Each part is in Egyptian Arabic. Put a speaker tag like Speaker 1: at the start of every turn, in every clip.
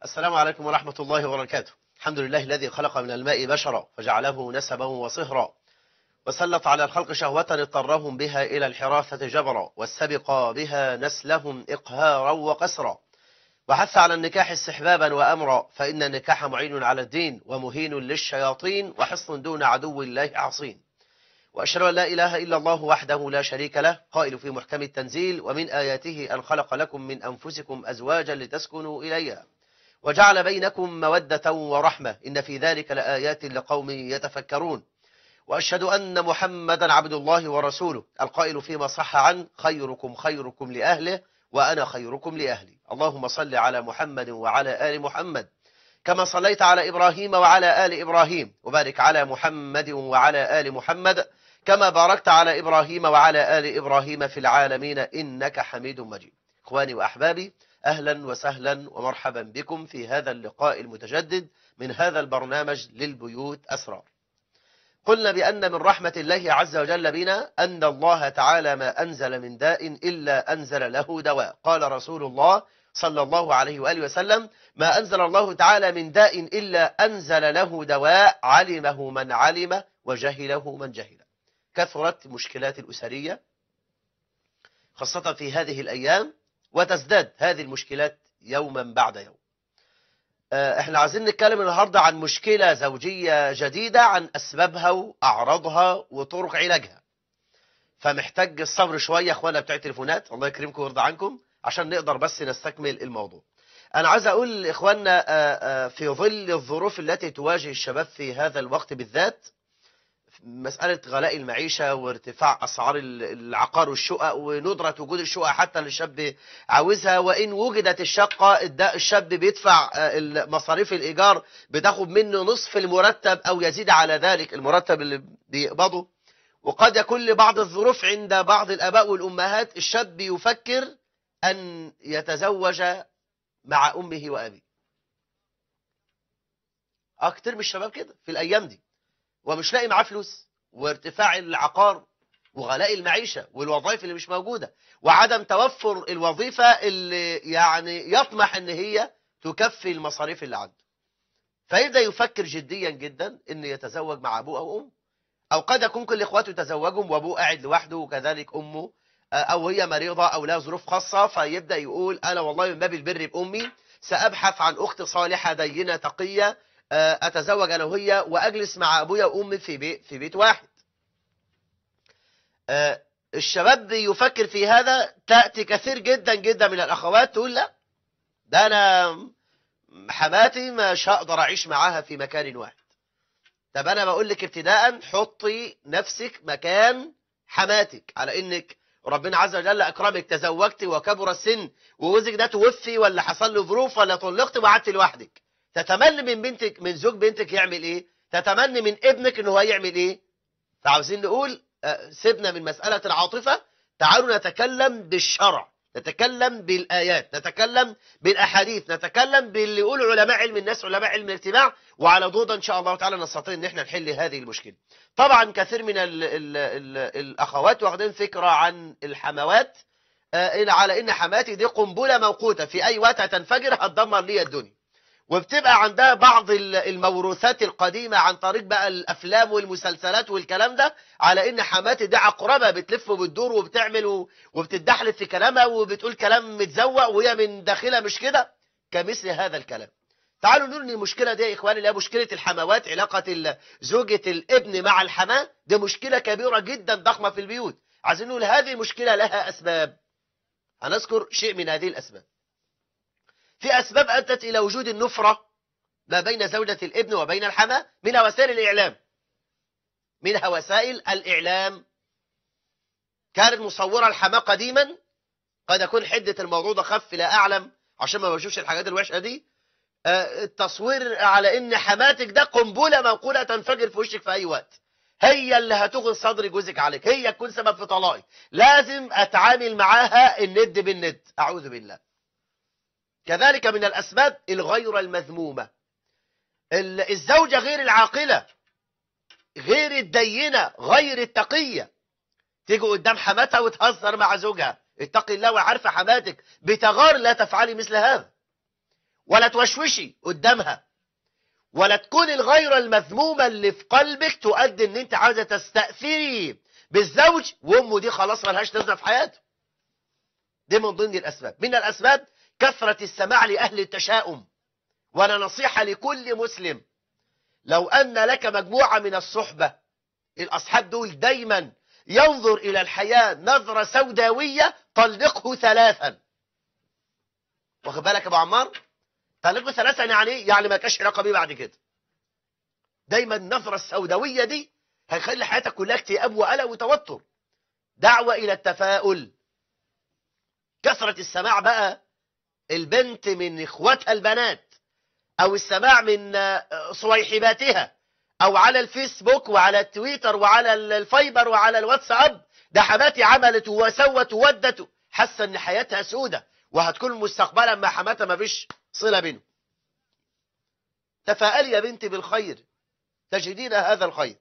Speaker 1: السلام عليكم ورحمة الله وبركاته الحمد لله الذي خلق من الماء بشرا فجعله نسبا وصهرا وسلط على الخلق شهوة اضطرهم بها إلى الحراثة جبرا والسبق بها نسلهم إقهارا وقسرا وحث على النكاح استحبابا وأمرا فإن النكاح معين على الدين ومهين للشياطين وحصن دون عدو الله عصين وأشهد أن لا إله إلا الله وحده لا شريك له قائل في محكم التنزيل ومن آياته أن خلق لكم من أنفسكم أزواجا لتسكنوا إليها وجعل بينكم مودة ورحمة إن في ذلك لآيات لقوم يتفكرون وأشهد أن محمدا عبد الله ورسوله القائل فيما صح عنه خيركم خيركم لأهله وأنا خيركم لأهلي اللهم صل على محمد وعلى آل محمد كما صليت على إبراهيم وعلى آل إبراهيم وبارك على محمد وعلى آل محمد كما باركت على إبراهيم وعلى آل إبراهيم في العالمين إنك حميد مجيد إخواني وأحبابي أهلا وسهلا ومرحبا بكم في هذا اللقاء المتجدد من هذا البرنامج للبيوت أسرار قلنا بأن من رحمة الله عز وجل بنا أن الله تعالى ما أنزل من داء إلا أنزل له دواء قال رسول الله صلى الله عليه وآله وسلم ما أنزل الله تعالى من داء إلا أنزل له دواء علمه من علم وجهله من جهل كثرت المشكلات الأسرية خاصة في هذه الأيام وتزداد هذه المشكلات يوما بعد يوم احنا عايزين نتكلم النهاردة عن مشكلة زوجية جديدة عن أسبابها وأعراضها وطرق علاجها فمحتاج الصبر شوية اخوانا بتوع التليفونات الله يكرمكم ويرضى عنكم عشان نقدر بس نستكمل الموضوع أنا عايز أقول لإخواننا في ظل الظروف التي تواجه الشباب في هذا الوقت بالذات مسألة غلاء المعيشة وارتفاع أسعار العقار والشقق وندرة وجود الشقق حتى اللي الشاب عاوزها وإن وجدت الشقة الشاب بيدفع مصاريف الإيجار بتاخد منه نصف المرتب أو يزيد على ذلك المرتب اللي بيقبضه وقد يكون لبعض الظروف عند بعض الآباء والأمهات الشاب يفكر أن يتزوج مع أمه وأبيه أكتر من الشباب كده في الأيام دي ومش لاقي معاه فلوس وارتفاع العقار وغلاء المعيشة والوظائف اللي مش موجودة وعدم توفر الوظيفة اللي يعني يطمح ان هي تكفي المصاريف اللي عنده فيبدأ يفكر جديا جدا ان يتزوج مع ابوه او امه او قد يكون كل اخواته يتزوجهم وابوه قاعد لوحده وكذلك امه او هي مريضة او لها ظروف خاصة فيبدأ يقول انا والله من باب البر بامي سابحث عن اخت صالحة دينة تقية أتزوج أنا وهي وأجلس مع أبويا وأمي في بيت, في بيت واحد الشباب يفكر في هذا تأتي كثير جدا جدا من الأخوات تقول لا ده أنا حماتي مش هقدر أعيش معاها في مكان واحد طب أنا بقول لك ابتداء حطي نفسك مكان حماتك على إنك ربنا عز وجل أكرمك تزوجت وكبر السن وجوزك ده توفي ولا حصل له ظروف ولا طلقت وقعدت لوحدك تتمنى من بنتك من زوج بنتك يعمل ايه تتمنى من ابنك ان هو يعمل ايه فعاوزين نقول سيبنا من مسألة العاطفة تعالوا نتكلم بالشرع نتكلم بالآيات نتكلم بالأحاديث نتكلم باللي يقول علماء علم الناس علماء علم الاجتماع وعلى ضوضة إن شاء الله تعالى نستطيع أن احنا نحل هذه المشكلة طبعا كثير من ال ال ال الأخوات واخدين فكرة عن الحموات على إن حماتي دي قنبلة موقوتة في أي وقت هتنفجر هتدمر لي الدنيا وبتبقى عندها بعض الموروثات القديمة عن طريق بقى الأفلام والمسلسلات والكلام ده على إن حماتي دي عقربة بتلف وبتدور وبتعمل وبتدحلف في كلامها وبتقول كلام متزوق وهي من داخلها مش كده كمثل هذا الكلام تعالوا نقول ان المشكلة دي يا إخواني اللي هي مشكلة الحموات علاقة زوجة الابن مع الحماة دي مشكلة كبيرة جدا ضخمة في البيوت عايزين نقول هذه المشكلة لها أسباب هنذكر شيء من هذه الأسباب في أسباب أدت إلى وجود النفرة ما بين زوجة الابن وبين الحماة من وسائل الإعلام منها وسائل الإعلام كانت مصورة الحماة قديما قد يكون حدة الموضوع ده خف لا أعلم عشان ما بشوفش الحاجات الوحشة دي التصوير على إن حماتك ده قنبلة منقولة تنفجر في وشك في أي وقت هي اللي هتغن صدر جوزك عليك هي تكون سبب في طلاقي لازم أتعامل معاها الند بالند أعوذ بالله كذلك من الأسباب الغير المذمومة الزوجة غير العاقلة غير الدينة غير التقية تيجي قدام حماتها وتهزر مع زوجها اتقي الله وعارفة حماتك بتغار لا تفعلي مثل هذا ولا توشوشي قدامها ولا تكون الغيرة المذمومة اللي في قلبك تؤدي ان انت عاوزة تستأثري بالزوج وامه دي خلاص ملهاش لازمة في حياته دي من ضمن الاسباب من الاسباب كثرة السماع لأهل التشاؤم وانا نصيحة لكل مسلم لو ان لك مجموعة من الصحبة الاصحاب دول دايما ينظر الى الحياة نظرة سوداوية طلقه ثلاثا واخد بالك يا ابو عمار طلقه ثلاثا يعني ايه يعني ما كاش علاقه بيه بعد كده دايما النظره السوداويه دي هيخلي حياتك كلها اكتئاب وقلق وتوتر دعوه الى التفاؤل كثره السماع بقى البنت من اخواتها البنات او السماع من صويحباتها او على الفيسبوك وعلى التويتر وعلى الفايبر وعلى الواتساب ده حماتي عملت وسوت وودت حاسه ان حياتها سودة وهتكون مستقبلا مع حماتها ما فيش صله بينه تفاءلي يا بنتي بالخير تجدين هذا الخير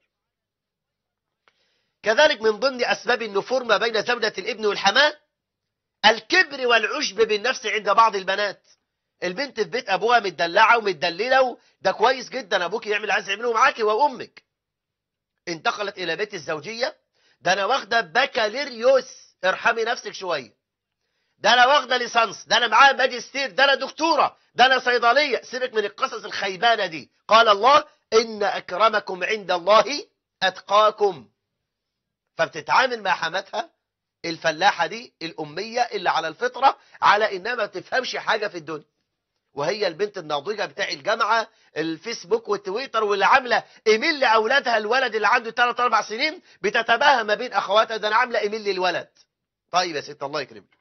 Speaker 1: كذلك من ضمن اسباب النفور ما بين زوجة الابن والحماه الكبر والعجب بالنفس عند بعض البنات البنت في بيت ابوها متدلعه ومتدلله ده كويس جدا ابوك يعمل عايز يعمله معاكي وامك انتقلت الى بيت الزوجيه ده انا واخده بكالوريوس ارحمي نفسك شويه ده انا واخده ليسانس ده انا معايا ماجستير ده انا دكتوره ده انا صيدليه سيبك من القصص الخيبانه دي قال الله ان اكرمكم عند الله اتقاكم فبتتعامل مع حماتها الفلاحه دي الاميه اللي على الفطره على انها ما تفهمش حاجه في الدنيا وهي البنت الناضجه بتاع الجامعه الفيسبوك والتويتر واللي عامله ايميل لاولادها الولد اللي عنده 3 4 سنين بتتباهى ما بين اخواتها ده انا عامله ايميل للولد طيب يا ست الله يكرمك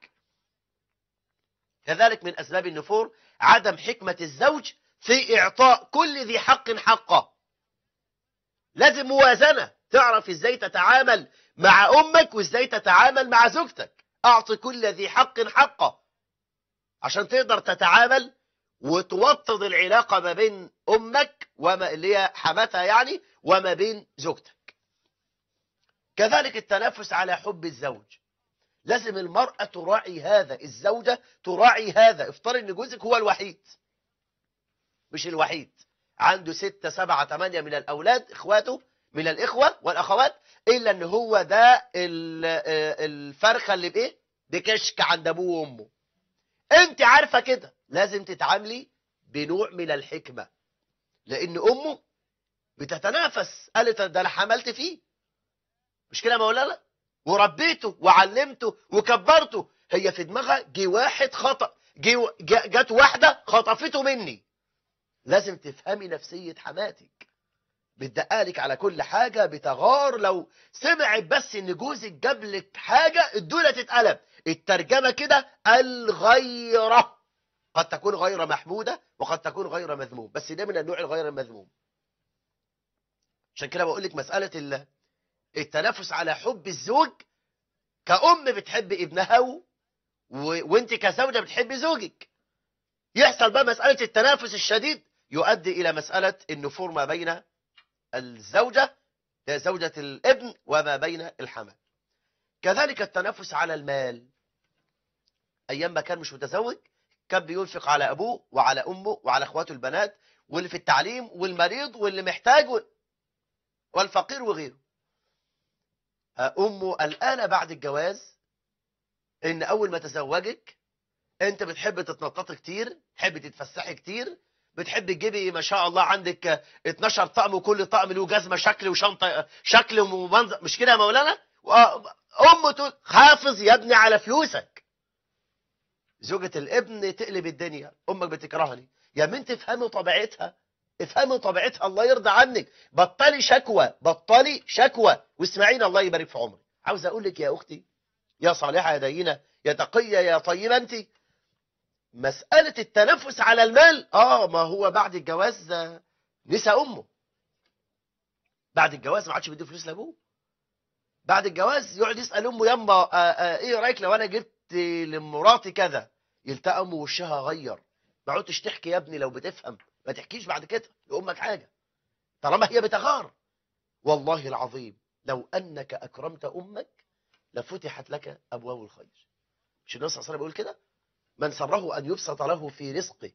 Speaker 1: كذلك من اسباب النفور عدم حكمه الزوج في اعطاء كل ذي حق حقه لازم موازنه تعرف ازاي تتعامل مع امك وازاي تتعامل مع زوجتك اعطي كل ذي حق حقه عشان تقدر تتعامل وتوطد العلاقة ما بين أمك وما اللي هي حماتها يعني وما بين زوجتك كذلك التنافس على حب الزوج لازم المرأة تراعي هذا الزوجة تراعي هذا افترض ان جوزك هو الوحيد مش الوحيد عنده ستة سبعة ثمانية من الأولاد إخواته من الإخوة والأخوات إلا ان هو ده الفرخة اللي بإيه بكشك عند أبوه وأمه انت عارفة كده لازم تتعاملي بنوع من الحكمة لأن أمه بتتنافس قالت ده أنا حملت فيه مش كده يا مولانا وربيته وعلمته وكبرته هي في دماغها جه واحد خطأ جه جت واحدة خطفته مني لازم تفهمي نفسية حماتك بتدقالك على كل حاجة بتغار لو سمعت بس ان جوزك جاب لك حاجة الدولة تتقلب الترجمة كده الغيرة قد تكون غير محمودة وقد تكون غير مذموم بس ده من النوع الغير المذموم عشان كده بقول لك مسألة التنافس على حب الزوج كأم بتحب ابنها و... و... وانت كزوجة بتحب زوجك يحصل بقى مسألة التنافس الشديد يؤدي إلى مسألة النفور ما بين الزوجة زوجة الابن وما بين الحمل كذلك التنافس على المال أيام ما كان مش متزوج كان بينفق على أبوه وعلى أمه وعلى أخواته البنات واللي في التعليم والمريض واللي محتاج والفقير وغيره أمه الآن بعد الجواز إن أول ما تزوجك أنت بتحب تتنطط كتير تحب تتفسحي كتير بتحب تجيبي ما شاء الله عندك 12 طقم وكل طقم له جزمه شكل وشنطه شكل ومنظر مش كده يا مولانا امه تقول حافظ يا ابني على فلوسك زوجة الابن تقلب الدنيا امك بتكرهني يا بنت افهمي طبيعتها افهمي طبيعتها الله يرضى عنك بطلي شكوى بطلي شكوى واسمعينا الله يبارك في عمرك عاوز اقول لك يا اختي يا صالحه يا دينه يا تقيه يا طيبه انت مسألة التنفس على المال اه ما هو بعد الجواز نسى امه بعد الجواز ما عادش بيدي فلوس لابوه بعد الجواز يقعد يسأل امه يما آه آه ايه رايك لو انا جبت لمراتي كذا يلتقى امه وشها غير ما عدتش تحكي يا ابني لو بتفهم ما تحكيش بعد كده لامك حاجه طالما هي بتغار والله العظيم لو انك اكرمت امك لفتحت لك ابواب الخير مش النبي صلى الله عليه وسلم بيقول كده من سره أن يبسط له في رزقه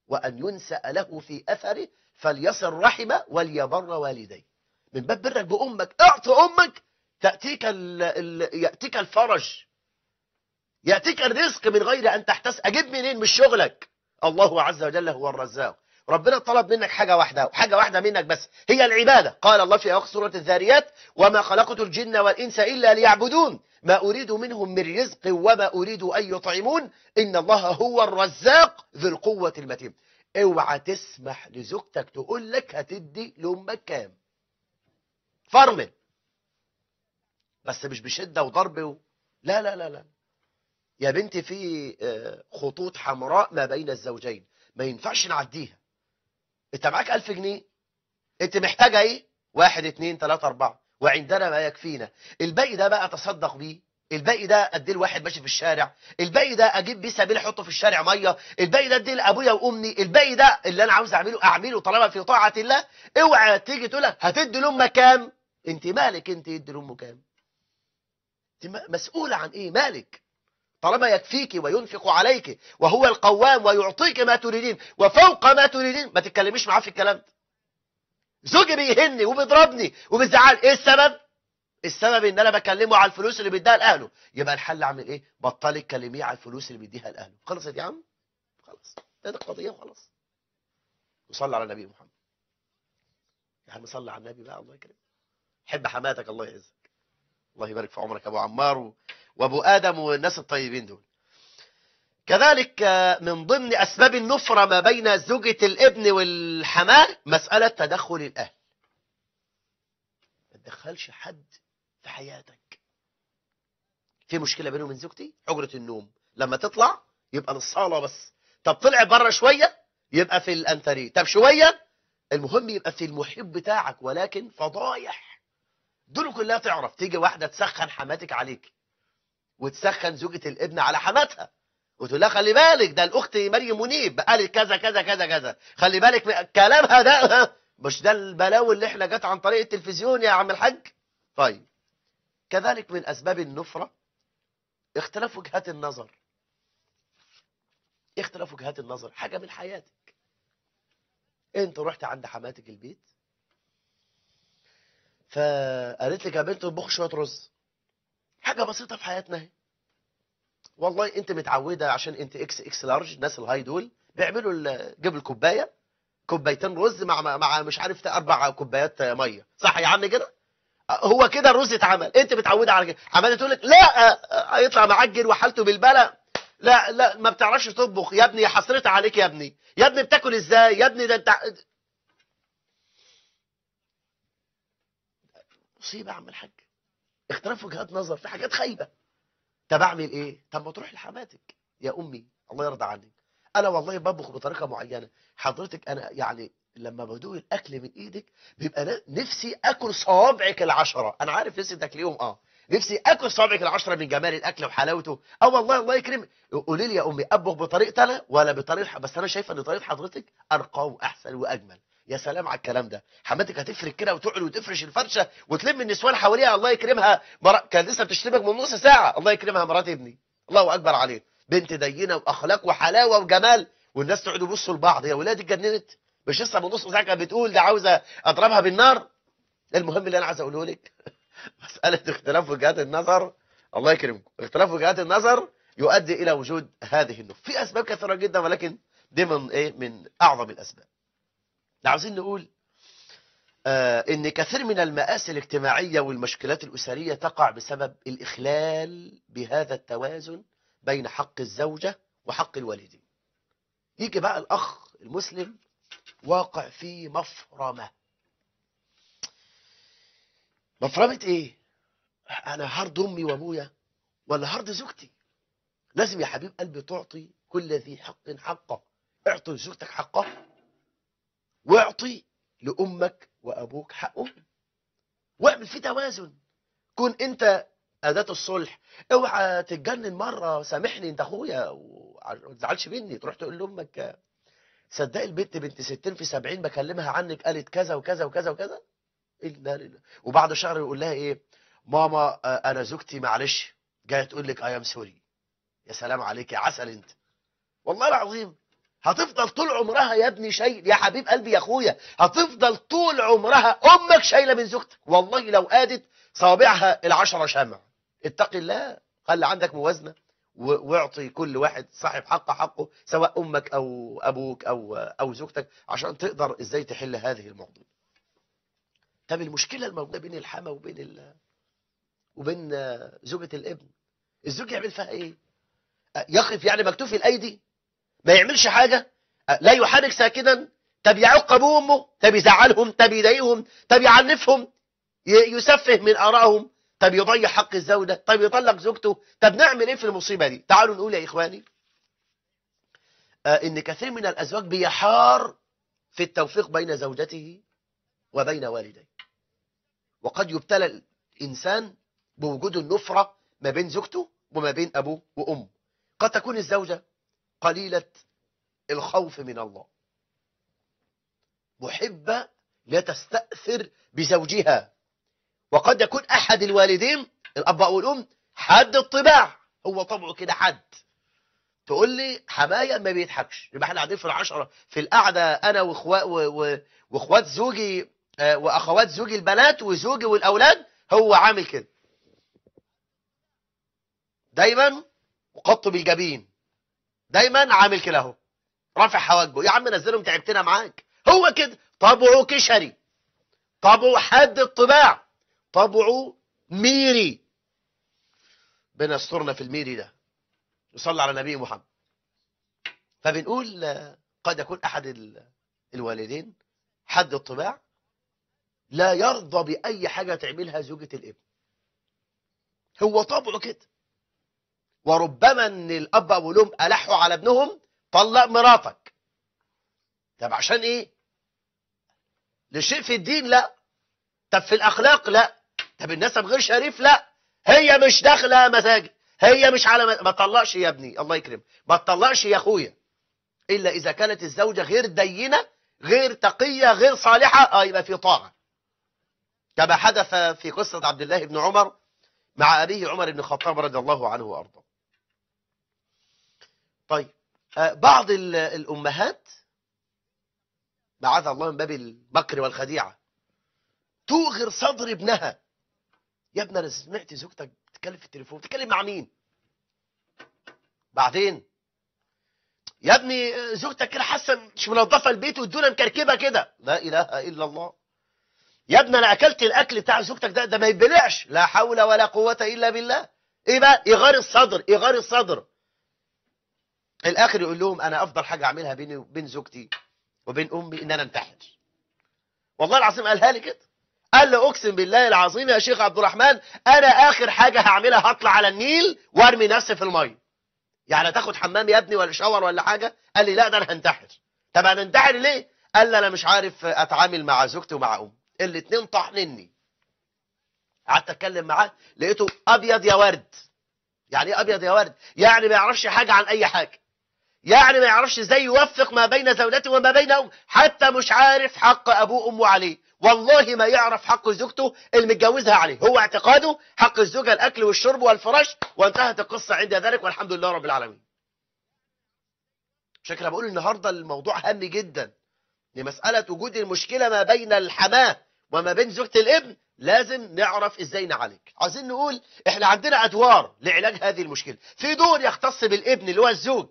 Speaker 1: وأن ينسأ له في أثره فليصل رحمه وليبر والديه من باب برك بأمك اعطي أمك تأتيك ال ال يأتيك الفرج يأتيك الرزق من غير أن تحتس أجيب منين مش شغلك الله عز وجل هو الرزاق ربنا طلب منك حاجة واحدة وحاجة واحدة منك بس هي العبادة قال الله في أخ سورة الذاريات وما خلقت الجن والإنس إلا ليعبدون ما أريد منهم من رزق وما أريد أن يطعمون إن الله هو الرزاق ذو القوة المتين اوعى تسمح لزوجتك تقول لك هتدي لأمك كام فرمل بس مش بشدة وضرب و... لا لا لا لا يا بنتي في آه، خطوط حمراء ما بين الزوجين ما ينفعش نعديها انت معاك ألف جنيه انت محتاجة ايه واحد اتنين تلاتة اربعة وعندنا ما يكفينا الباقي ده بقى تصدق بيه الباقي ده اديه لواحد ماشي في الشارع الباقي ده اجيب بيه سبيل احطه في الشارع ميه الباقي ده اديه لابويا وامي الباقي ده اللي انا عاوز اعمله اعمله طالما في طاعه الله اوعى تيجي تقول لك هتدي لامك كام انت مالك انت يدي لامه كام انت م- مسؤوله عن ايه مالك طالما يكفيك وينفق عليك وهو القوام ويعطيك ما تريدين وفوق ما تريدين ما تتكلميش معاه في الكلام ده زوجي بيهني وبيضربني وبيزعل ايه السبب السبب ان انا بكلمه على الفلوس اللي بيديها لاهله يبقى الحل اعمل ايه بطلي تكلميه على الفلوس اللي بيديها لاهله خلصت يا عم خلاص ده القضيه وخلاص وصلي على النبي محمد يا عم صلي على النبي بقى الله يكرمك حب حماتك الله يعزك الله يبارك في عمرك ابو عمار و... وابو ادم والناس الطيبين دول كذلك آه، من ضمن اسباب النفره ما بين زوجة الابن والحماه مساله تدخل الاهل ما تدخلش حد في حياتك في مشكله بينه وبين زوجتي حجره النوم لما تطلع يبقى للصاله بس طب طلع بره شويه يبقى في الانتري طب شويه المهم يبقى في المحيط بتاعك ولكن فضايح دول كلها تعرف تيجي واحده تسخن حماتك عليك وتسخن زوجة الابن على حماتها وتقول لها خلي بالك ده الاخت مريم منيب قالت كذا كذا كذا كذا خلي بالك من كلامها ده مش ده البلاوي اللي احنا جت عن طريق التلفزيون يا عم الحاج طيب كذلك من اسباب النفره اختلاف وجهات النظر اختلاف وجهات النظر حاجه من حياتك انت رحت عند حماتك البيت فقالت لك يا بنت اطبخ شويه رز حاجه بسيطه في حياتنا اهي والله انت متعوده عشان انت اكس اكس لارج الناس الهاي دول بيعملوا ال- جيب الكوبايه كوبايتين رز مع مع- مع مش عارف اربع كوبايات ميه صح يا عم كده هو كده الرز اتعمل انت متعوده على كده عماله تقول لك لا آه، هيطلع معجن وحالته بالبلا لا لا ما بتعرفش تطبخ يا ابني حسرتها عليك يا ابني يا ابني بتاكل ازاي يا ابني ده انت مصيبه يا عم الحاج اختلاف وجهات نظر في حاجات خايبه طب اعمل ايه طب ما تروح لحماتك يا امي الله يرضى عنك انا والله بطبخ بطريقه معينه حضرتك انا يعني لما بدوق الاكل من ايدك بيبقى ن- نفسي اكل صوابعك العشره انا عارف نفسي تاكليهم اه نفسي اكل صوابعك العشره من جمال الاكل وحلاوته اه والله الله يكرمك قولي لي يا امي اطبخ بطريقتي انا ولا بطريقه بس انا شايفه ان طريقه حضرتك ارقى واحسن واجمل يا سلام على الكلام ده حماتك هتفرك كده وتقعد وتفرش الفرشه وتلم النسوان حواليها الله يكرمها مر... كان لسه بتشتمك من نص ساعه الله يكرمها مرات ابني الله اكبر عليه بنت دينه واخلاق وحلاوه وجمال والناس تقعد يبصوا لبعض يا ولادي اتجننت مش لسه من نص ساعه كانت بتقول ده عاوزه اضربها بالنار المهم اللي انا عايز اقوله لك مساله اختلاف وجهات النظر الله يكرمكم اختلاف وجهات النظر يؤدي الى وجود هذه النفس في اسباب كثيره جدا ولكن دي من ايه من اعظم الاسباب عاوزين نقول آه ان كثير من المآسي الاجتماعية والمشكلات الأسرية تقع بسبب الإخلال بهذا التوازن بين حق الزوجة وحق الوالدين يجي بقى الأخ المسلم واقع في مفرمة مفرمة ايه انا هرض امي وابويا ولا هرض زوجتي لازم يا حبيب قلبي تعطي كل ذي حق حقه اعطي لزوجتك حقها واعطي لأمك وأبوك حقهم واعمل في توازن كن أنت أداة الصلح اوعى تتجنن مرة سامحني أنت أخويا وما تزعلش مني تروح تقول لأمك صدق البنت بنت 60 في 70 بكلمها عنك قالت كذا وكذا وكذا وكذا إلا لله وبعد شهر يقول لها إيه ماما آه، أنا زوجتي معلش جاية تقول لك أي أم سوري يا سلام عليك يا عسل أنت والله العظيم هتفضل طول عمرها يا ابني شايل يا حبيب قلبي يا اخويا هتفضل طول عمرها امك شايله من زوجتك والله لو قادت صابعها العشرة شمع اتق الله خلي عندك موازنه و- واعطي كل واحد صاحب حق حقه سواء امك او ابوك او او زوجتك عشان تقدر ازاي تحل هذه المعضله طب المشكله الموجوده بين الحما وبين ال... وبين آه، زوجة الابن الزوج يعمل فيها ايه آه، يقف يعني مكتوف الايدي ما يعملش حاجة آه، لا يحرك ساكنا طب يعق ابوه وامه طب يزعلهم طب يضايقهم طب يعنفهم ي- يسفه من ارائهم طب يضيع حق الزوجة طب يطلق زوجته طب نعمل ايه في المصيبة دي تعالوا نقول يا اخواني آه، ان كثير من الازواج بيحار في التوفيق بين زوجته وبين والديه وقد يبتلى الانسان بوجود النفرة ما بين زوجته وما بين ابوه وامه قد تكون الزوجة قليلة الخوف من الله محبة لا تستأثر بزوجها وقد يكون أحد الوالدين الأب أو الأم حد الطباع هو طبعه كده حد تقول لي حماية ما بيضحكش يبقى احنا قاعدين في العشرة في القعدة أنا وإخوات وإخوات زوجي آه، وأخوات زوجي البنات وزوجي والأولاد هو عامل كده دايما وقط بالجبين دايما عامل كده اهو رافع حواجبه يا عم نزلهم تعبتنا معاك هو كده طبعه كشري طبعه حد الطباع طبعه ميري بنا استرنا في الميري ده نصلي على نبي محمد فبنقول آه، قد يكون احد ال- الوالدين حد الطباع لا يرضى بأي حاجة تعملها زوجة الابن هو طبعه كده وربما ان الاب او الام الحوا على ابنهم طلق مراتك طب عشان ايه لشيء في الدين لا طب في الاخلاق لا طب النسب غير شريف لا هي مش داخله مساجد هي مش على ما ما تطلقش يا ابني الله يكرم ما تطلقش يا اخويا الا اذا كانت الزوجه غير دينه غير تقيه غير صالحه اه يبقى في طاعه كما حدث في قصه عبد الله بن عمر مع ابيه عمر بن الخطاب رضي الله عنه وارضاه طيب آه، بعض ال- الأمهات معاذ الله من باب المكر والخديعة توغر صدر ابنها يا ابني أنا سمعت زوجتك بتتكلم في التليفون بتتكلم مع مين بعدين يا ابني آه، زوجتك كده حاسه مش منظفه البيت والدنيا مكركبه كده لا اله الا الله يا ابني انا اكلت الاكل بتاع زوجتك ده ده ما يتبلعش لا حول ولا قوه الا بالله ايه بقى اغار الصدر اغار الصدر الاخر يقول لهم انا افضل حاجه اعملها بيني وبين زوجتي وبين امي ان انا انتحر والله العظيم قالها لي كده قال لي اقسم بالله العظيم يا شيخ عبد الرحمن انا اخر حاجه هعملها هطلع على النيل وارمي نفسي في الميه يعني تاخد حمام يا ابني ولا شاور ولا حاجه قال لي لا ده انا هنتحر طب انا انتحر ليه قال لي انا مش عارف اتعامل مع زوجتي ومع امي الاتنين طحنني قعدت اتكلم معاه لقيته ابيض يا ورد يعني ايه ابيض يا ورد يعني ما يعرفش حاجه عن اي حاجه يعني ما يعرفش ازاي يوفق ما بين زوجته وما بين أم حتى مش عارف حق ابوه وامه عليه والله ما يعرف حق زوجته اللي متجوزها عليه هو اعتقاده حق الزوجه الاكل والشرب والفراش وانتهت القصه عند ذلك والحمد لله رب العالمين عشان كده بقول النهارده الموضوع هام جدا لمساله وجود المشكله ما بين الحماه وما بين زوجة الابن لازم نعرف ازاي نعالج عايزين نقول احنا عندنا ادوار لعلاج هذه المشكله في دور يختص بالابن اللي هو الزوج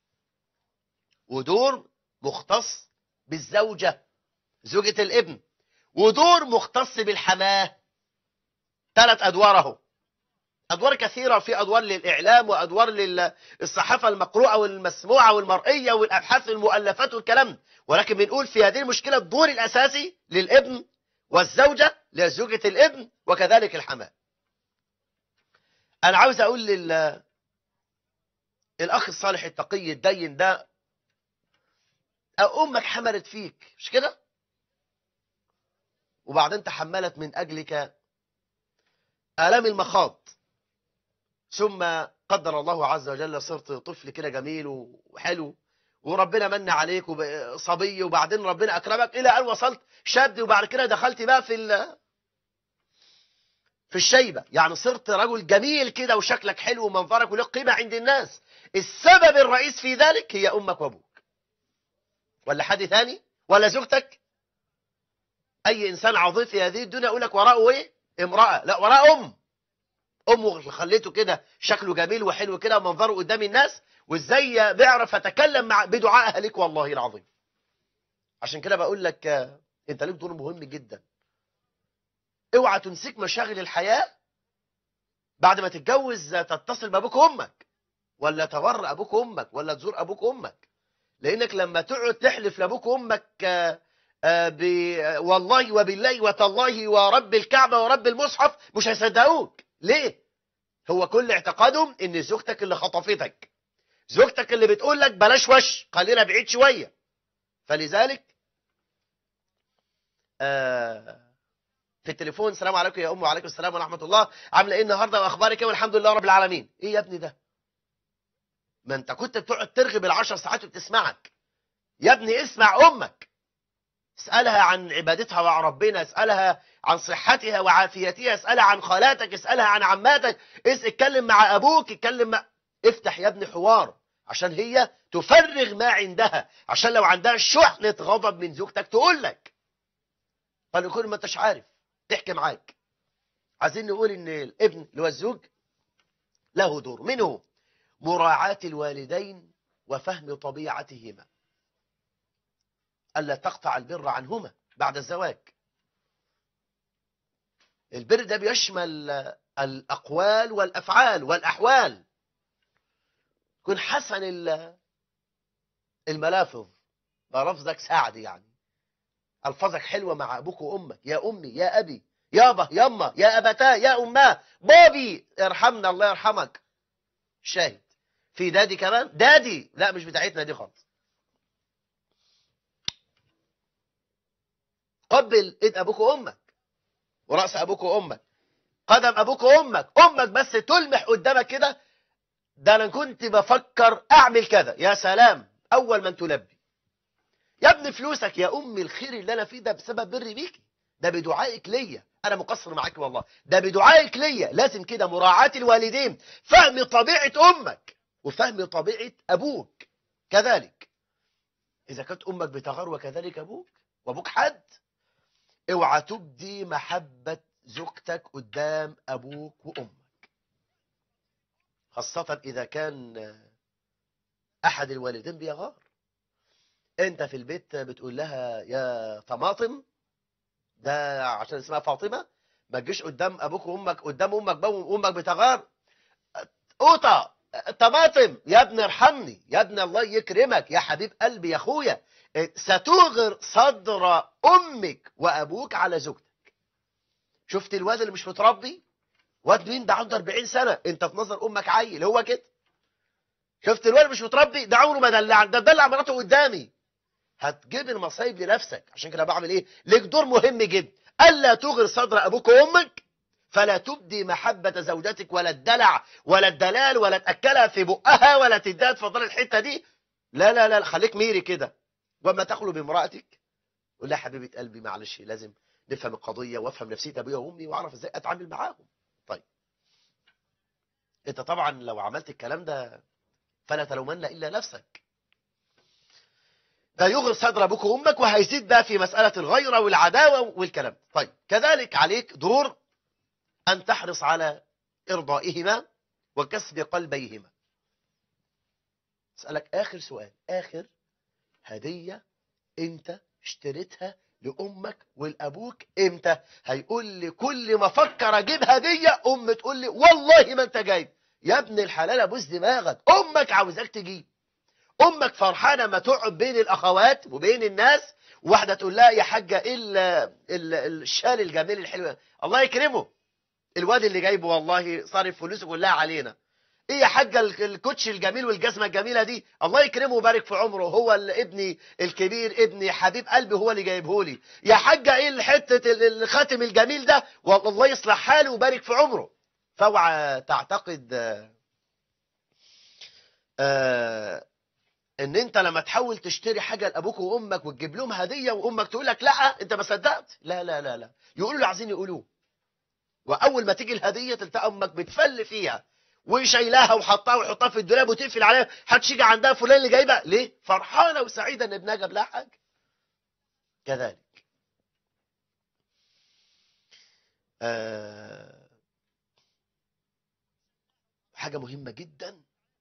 Speaker 1: ودور مختص بالزوجة زوجة الابن ودور مختص بالحماة ثلاث أدوار اهو أدوار كثيرة في أدوار للإعلام وأدوار للصحافة المقروءة والمسموعة والمرئية والأبحاث والمؤلفات والكلام ده. ولكن بنقول في هذه المشكلة الدور الأساسي للابن والزوجة لزوجة الابن وكذلك الحماة أنا عاوز أقول لل الأخ الصالح التقي الدين ده أمك حملت فيك مش كده وبعدين تحملت من أجلك آلام المخاض ثم قدر الله عز وجل صرت طفل كده جميل وحلو وربنا من عليك صبي وبعدين ربنا أكرمك إلى أن وصلت شاب وبعد كده دخلت بقى في ال في الشيبة يعني صرت رجل جميل كده وشكلك حلو ومنظرك ولك قيمة عند الناس السبب الرئيس في ذلك هي أمك وأبوك ولا حد ثاني ولا زوجتك اي انسان عظيم في هذه الدنيا يقول لك وراءه ايه امراه لا وراء ام امه خليته كده شكله جميل وحلو كده ومنظره قدام الناس وازاي بيعرف يتكلم مع بدعائها لك والله العظيم عشان كده بقول لك آه، انت ليك دور مهم جدا اوعى تمسك مشاغل الحياه بعد ما تتجوز تتصل بابوك وامك ولا تغر ابوك وامك ولا تزور ابوك وامك لانك لما تقعد تحلف لابوك وامك آه، آه، ب... آه، والله وبالله وتالله ورب الكعبه ورب المصحف مش هيصدقوك ليه هو كل اعتقادهم ان زوجتك اللي خطفتك زوجتك اللي بتقول لك بلاش وش خلينا بعيد شويه فلذلك آه في التليفون السلام عليكم يا ام وعليكم السلام ورحمه الله عامله ايه النهارده واخبارك ايه والحمد لله رب العالمين ايه يا ابني ده ما انت كنت بتقعد ترغي بالعشر ساعات وبتسمعك يا ابني اسمع امك اسالها عن عبادتها وعن ربنا اسالها عن صحتها وعافيتها اسالها عن خالاتك اسالها عن عماتك اس اتكلم مع ابوك اتكلم مع افتح يا ابني حوار عشان هي تفرغ ما عندها عشان لو عندها شحنة غضب من زوجتك تقول لك فنكون ما انتش عارف تحكي معاك عايزين نقول ان الابن اللي هو الزوج له دور منه مراعاة الوالدين وفهم طبيعتهما ألا تقطع البر عنهما بعد الزواج البر ده بيشمل الأقوال والأفعال والأحوال يكون حسن ال- الملافظ ده لفظك سعد يعني ألفاظك حلوة مع أبوك وأمك يا أمي يا أبي يابا يما يا أبتاه يا أماه بابي ارحمنا الله يرحمك شاهد في دادي كمان دادي لا مش بتاعتنا دي خالص قبل ايد ابوك وامك وراس ابوك وامك قدم ابوك وامك امك بس تلمح قدامك كده ده انا كنت بفكر اعمل كذا يا سلام اول من تلبي يا ابني فلوسك يا امي الخير اللي انا فيه ده بسبب بري بيكي ده بدعائك ليا انا مقصر معاك والله ده بدعائك ليا لازم كده مراعاة الوالدين فهم طبيعة امك وفهم طبيعة ابوك كذلك اذا كانت امك بتغار وكذلك ابوك وابوك حد اوعى تبدي محبة زوجتك قدام ابوك وامك خاصة اذا كان احد الوالدين بيغار انت في البيت بتقول لها يا طماطم ده عشان اسمها فاطمة ما تجيش قدام ابوك وامك قدام امك بقى وامك بتغار قوطة طماطم يا ابني ارحمني يا ابني الله يكرمك يا حبيب قلبي يا اخويا ستغر صدر امك وابوك على زوجتك شفت الواد اللي مش متربي واد مين ده عنده 40 سنه انت في نظر امك عيل هو كده شفت الواد اللي مش متربي ده عمره ما دلع ده دلع مراته قدامي هتجيب المصايب لنفسك عشان كده بعمل ايه ليك دور مهم جدا الا تغر صدر ابوك وامك فلا تبدي محبة زوجتك ولا الدلع ولا الدلال ولا تأكلها في بقها ولا تديها تفضل الحتة دي لا لا لا خليك ميري كده وما تخلو بامرأتك قول لها حبيبة قلبي معلش لازم نفهم القضية وافهم نفسية أبويا وأمي وأعرف إزاي أتعامل معاهم طيب أنت طبعا لو عملت الكلام ده فلا تلومن إلا نفسك ده يغر صدر أبوك وأمك وهيزيد بقى في مسألة الغيرة والعداوة والكلام طيب كذلك عليك دور أن تحرص على إرضائهما وكسب قلبيهما أسألك آخر سؤال آخر هدية أنت اشتريتها لأمك ولأبوك إمتى هيقول لي كل ما أفكر أجيب هدية أم تقول لي والله ما أنت جايب يا ابن الحلال أبوس دماغك أمك عاوزاك تجيب أمك فرحانة ما تقعد بين الأخوات وبين الناس واحدة تقول لها يا حاجة إيه ال- ال- الشال الجميل الحلو الله يكرمه الواد اللي جايبه والله صارف فلوسه كلها علينا ايه يا حاجه ال- الكوتش الجميل والجزمه الجميله دي الله يكرمه ويبارك في عمره هو ال- ابني الكبير ابني حبيب قلبي هو اللي جايبه لي يا حاجه ايه حته ال- الخاتم الجميل ده والله يصلح حاله ويبارك في عمره فاوعى تعتقد آه، آه، ان انت لما تحاول تشتري حاجه لابوك وامك وتجيب لهم هديه وامك تقول لك لا انت ما صدقت لا لا لا لا يقولوا اللي عايزين يقولوه واول ما تيجي الهديه تلتقى امك بتفل فيها وشايلاها وحطها ويحطها في الدولاب وتقفل عليها محدش يجي عندها فلان اللي جايبها ليه فرحانه وسعيده ان ابنها جاب لها حاجه كذلك آه حاجه مهمه جدا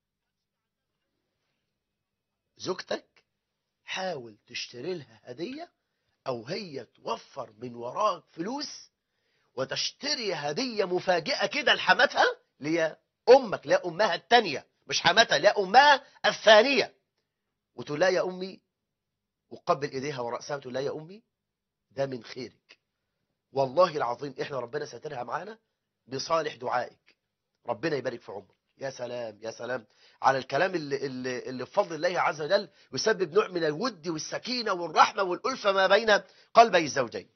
Speaker 1: زوجتك حاول تشتري لها هديه او هي توفر من وراك فلوس وتشتري هديه مفاجئه كده لحماتها ليا امك لا امها الثانيه مش حماتها لا امها الثانيه وتقول لها يا امي وقبل ايديها وراسها وتقول لها يا امي ده من خيرك والله العظيم احنا ربنا ساترها معانا بصالح دعائك ربنا يبارك في عمرك يا سلام يا سلام على الكلام اللي, اللي, اللي بفضل الله عز وجل يسبب نوع من الود والسكينة والرحمة والألفة ما بين قلبي الزوجين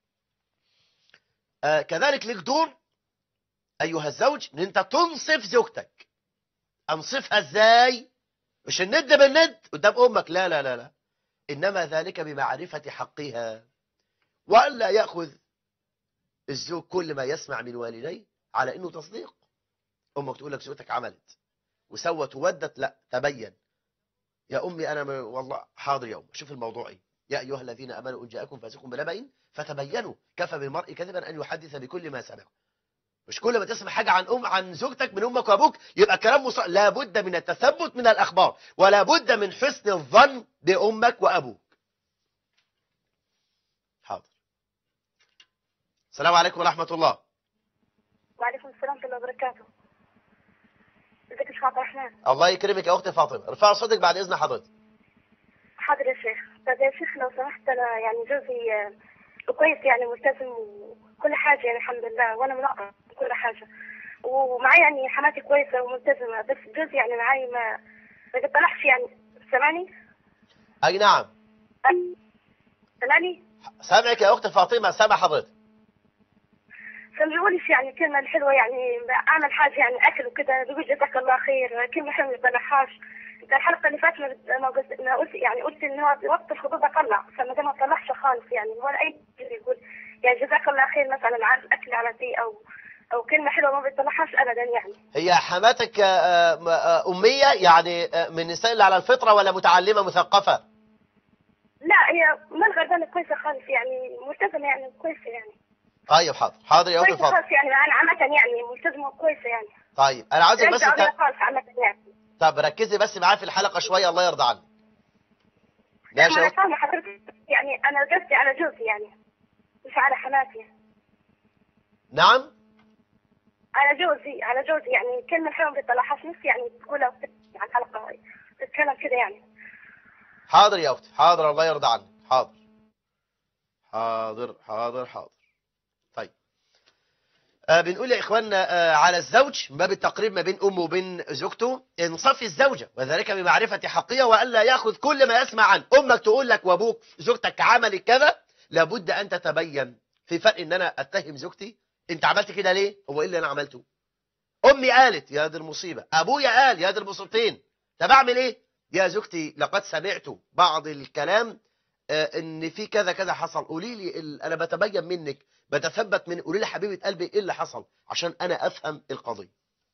Speaker 1: آه كذلك لك دور أيها الزوج ان انت تنصف زوجتك انصفها ازاي مش الند بالند قدام امك لا لا لا لا انما ذلك بمعرفة حقها وألا يأخذ الزوج كل ما يسمع من والديه على انه تصديق امك تقول لك زوجتك عملت وسوت وودت لا تبين يا امي انا م... والله حاضر يا ام شوف الموضوع ايه يا ايها الذين امنوا ان جاءكم فاسق بنبأ فتبينوا كفى بالمرء كذبا ان يحدث بكل ما سمع مش كل ما تسمع حاجه عن ام عن زوجتك من امك وابوك يبقى كلام مص... لا بد من التثبت من الاخبار ولا بد من حسن الظن بامك وابوك حاضر السلام عليكم ورحمه الله
Speaker 2: وعليكم السلام ورحمة الله وبركاته. ازيك يا شيخ عبد الرحمن؟
Speaker 1: الله يكرمك يا اختي فاطمه ارفع صوتك بعد اذن حضرتك
Speaker 2: حاضر يا شيخ. طب يا شيخ لو سمحت انا يعني جوزي آه، كويس يعني ملتزم وكل حاجة يعني الحمد لله وانا منقطة كل حاجة. ومعايا يعني حماتي كويسة وملتزمة بس جوزي يعني معاي ما ما بيطلعش يعني سامعني؟
Speaker 1: اي نعم
Speaker 2: سامعني؟
Speaker 1: سامعك يا اختي فاطمه سامع حضرتك
Speaker 2: كان بيقولش يعني الكلمة الحلوة يعني أعمل حاجة يعني أكل وكده بيقول جزاك الله خير كلمة حلوة ما بيطلعهاش انت الحلقة اللي فاتت ما- ما قلت ما قلت يعني قلت إن هو وقت الخطوبة طلع فما ده ما طلعش خالص يعني ولا أي شيء يقول يعني جزاك الله خير مثلا عارف أكل على دي أو أو كلمة حلوة ما بيطلعهاش أبدا يعني
Speaker 1: هي حماتك آه، م- آه، أمية يعني آه، من النساء اللي على الفطرة ولا متعلمة مثقفة
Speaker 2: لا هي ما الغربانة كويسة خالص يعني ملتزمة يعني كويسة يعني
Speaker 1: طيب حاضر حاضر يا أختي
Speaker 2: كويسة
Speaker 1: فاطمة
Speaker 2: خالص يعني أنا عامة يعني ملتزمة كويسة يعني
Speaker 1: طيب أنا عاوزك
Speaker 2: ليس
Speaker 1: بس
Speaker 2: أبدا
Speaker 1: ت...
Speaker 2: خالص عامة يعني
Speaker 1: طب ركزي بس معايا في الحلقة شوية الله يرضى عنك
Speaker 2: ما
Speaker 1: ماشي يا
Speaker 2: أنا
Speaker 1: أختي
Speaker 2: فاهمة حضرتك يعني أنا قصدي على جوزي يعني مش على حماتي
Speaker 1: نعم
Speaker 2: على جوزي على جوزي يعني كلمة حلوة ما بيطلعهاش نفسي يعني تقولها وتت- على الحلقة تتكلم كده يعني
Speaker 1: حاضر يا أختي حاضر الله يرضى عنك حاضر حاضر حاضر حاضر طيب آه بنقول يا إخواننا آه على الزوج من باب التقريب ما بين أمه وبين زوجته انصفي الزوجة وذلك بمعرفة حقها وألا يأخذ كل ما يسمع عنه أمك تقول لك وأبوك زوجتك عملت كذا لابد أن تتبين في فرق إن أنا أتهم زوجتي أنت عملت كده ليه هو إيه اللي أنا عملته أمي قالت يا دي المصيبة أبويا قال يا دي المصيبتين طب أعمل إيه يا زوجتي لقد سمعت بعض الكلام آه، ان في كذا كذا حصل قولي لي ال- انا بتبين منك بتثبت من قولي لي حبيبه قلبي ايه اللي حصل عشان انا افهم القضيه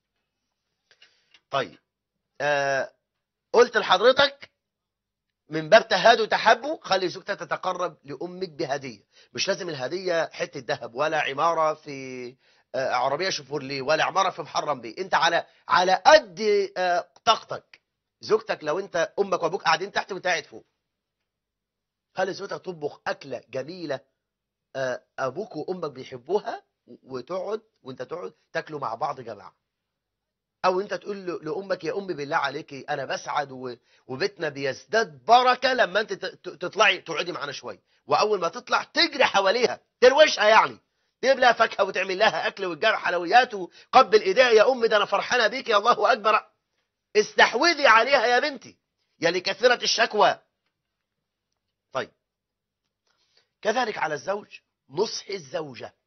Speaker 1: طيب آه قلت لحضرتك من باب تهاد وتحبه خلي زوجتك تتقرب لامك بهديه مش لازم الهديه حته ذهب ولا عماره في آه عربيه شوفورلي ولا عماره في محرم بيه انت على على قد آه طاقتك زوجتك لو انت امك وابوك قاعدين تحت وانت قاعد فوق هل زوجتك تطبخ أكلة جميلة آه، أبوك وأمك بيحبوها وتقعد وأنت تقعد تاكلوا مع بعض جماعة أو أنت تقول ل- لأمك يا أمي بالله عليكي أنا بسعد و- وبيتنا بيزداد بركة لما أنت ت- ت- تطلعي تقعدي معانا شوية وأول ما تطلع تجري حواليها تروشها يعني تجيب لها فاكهة وتعمل لها أكل وتجيب حلويات وقبل إيديها يا أمي ده أنا فرحانة بيك يا الله أكبر استحوذي عليها يا بنتي يا لكثرة الشكوى طيب كذلك على الزوج نصح الزوجة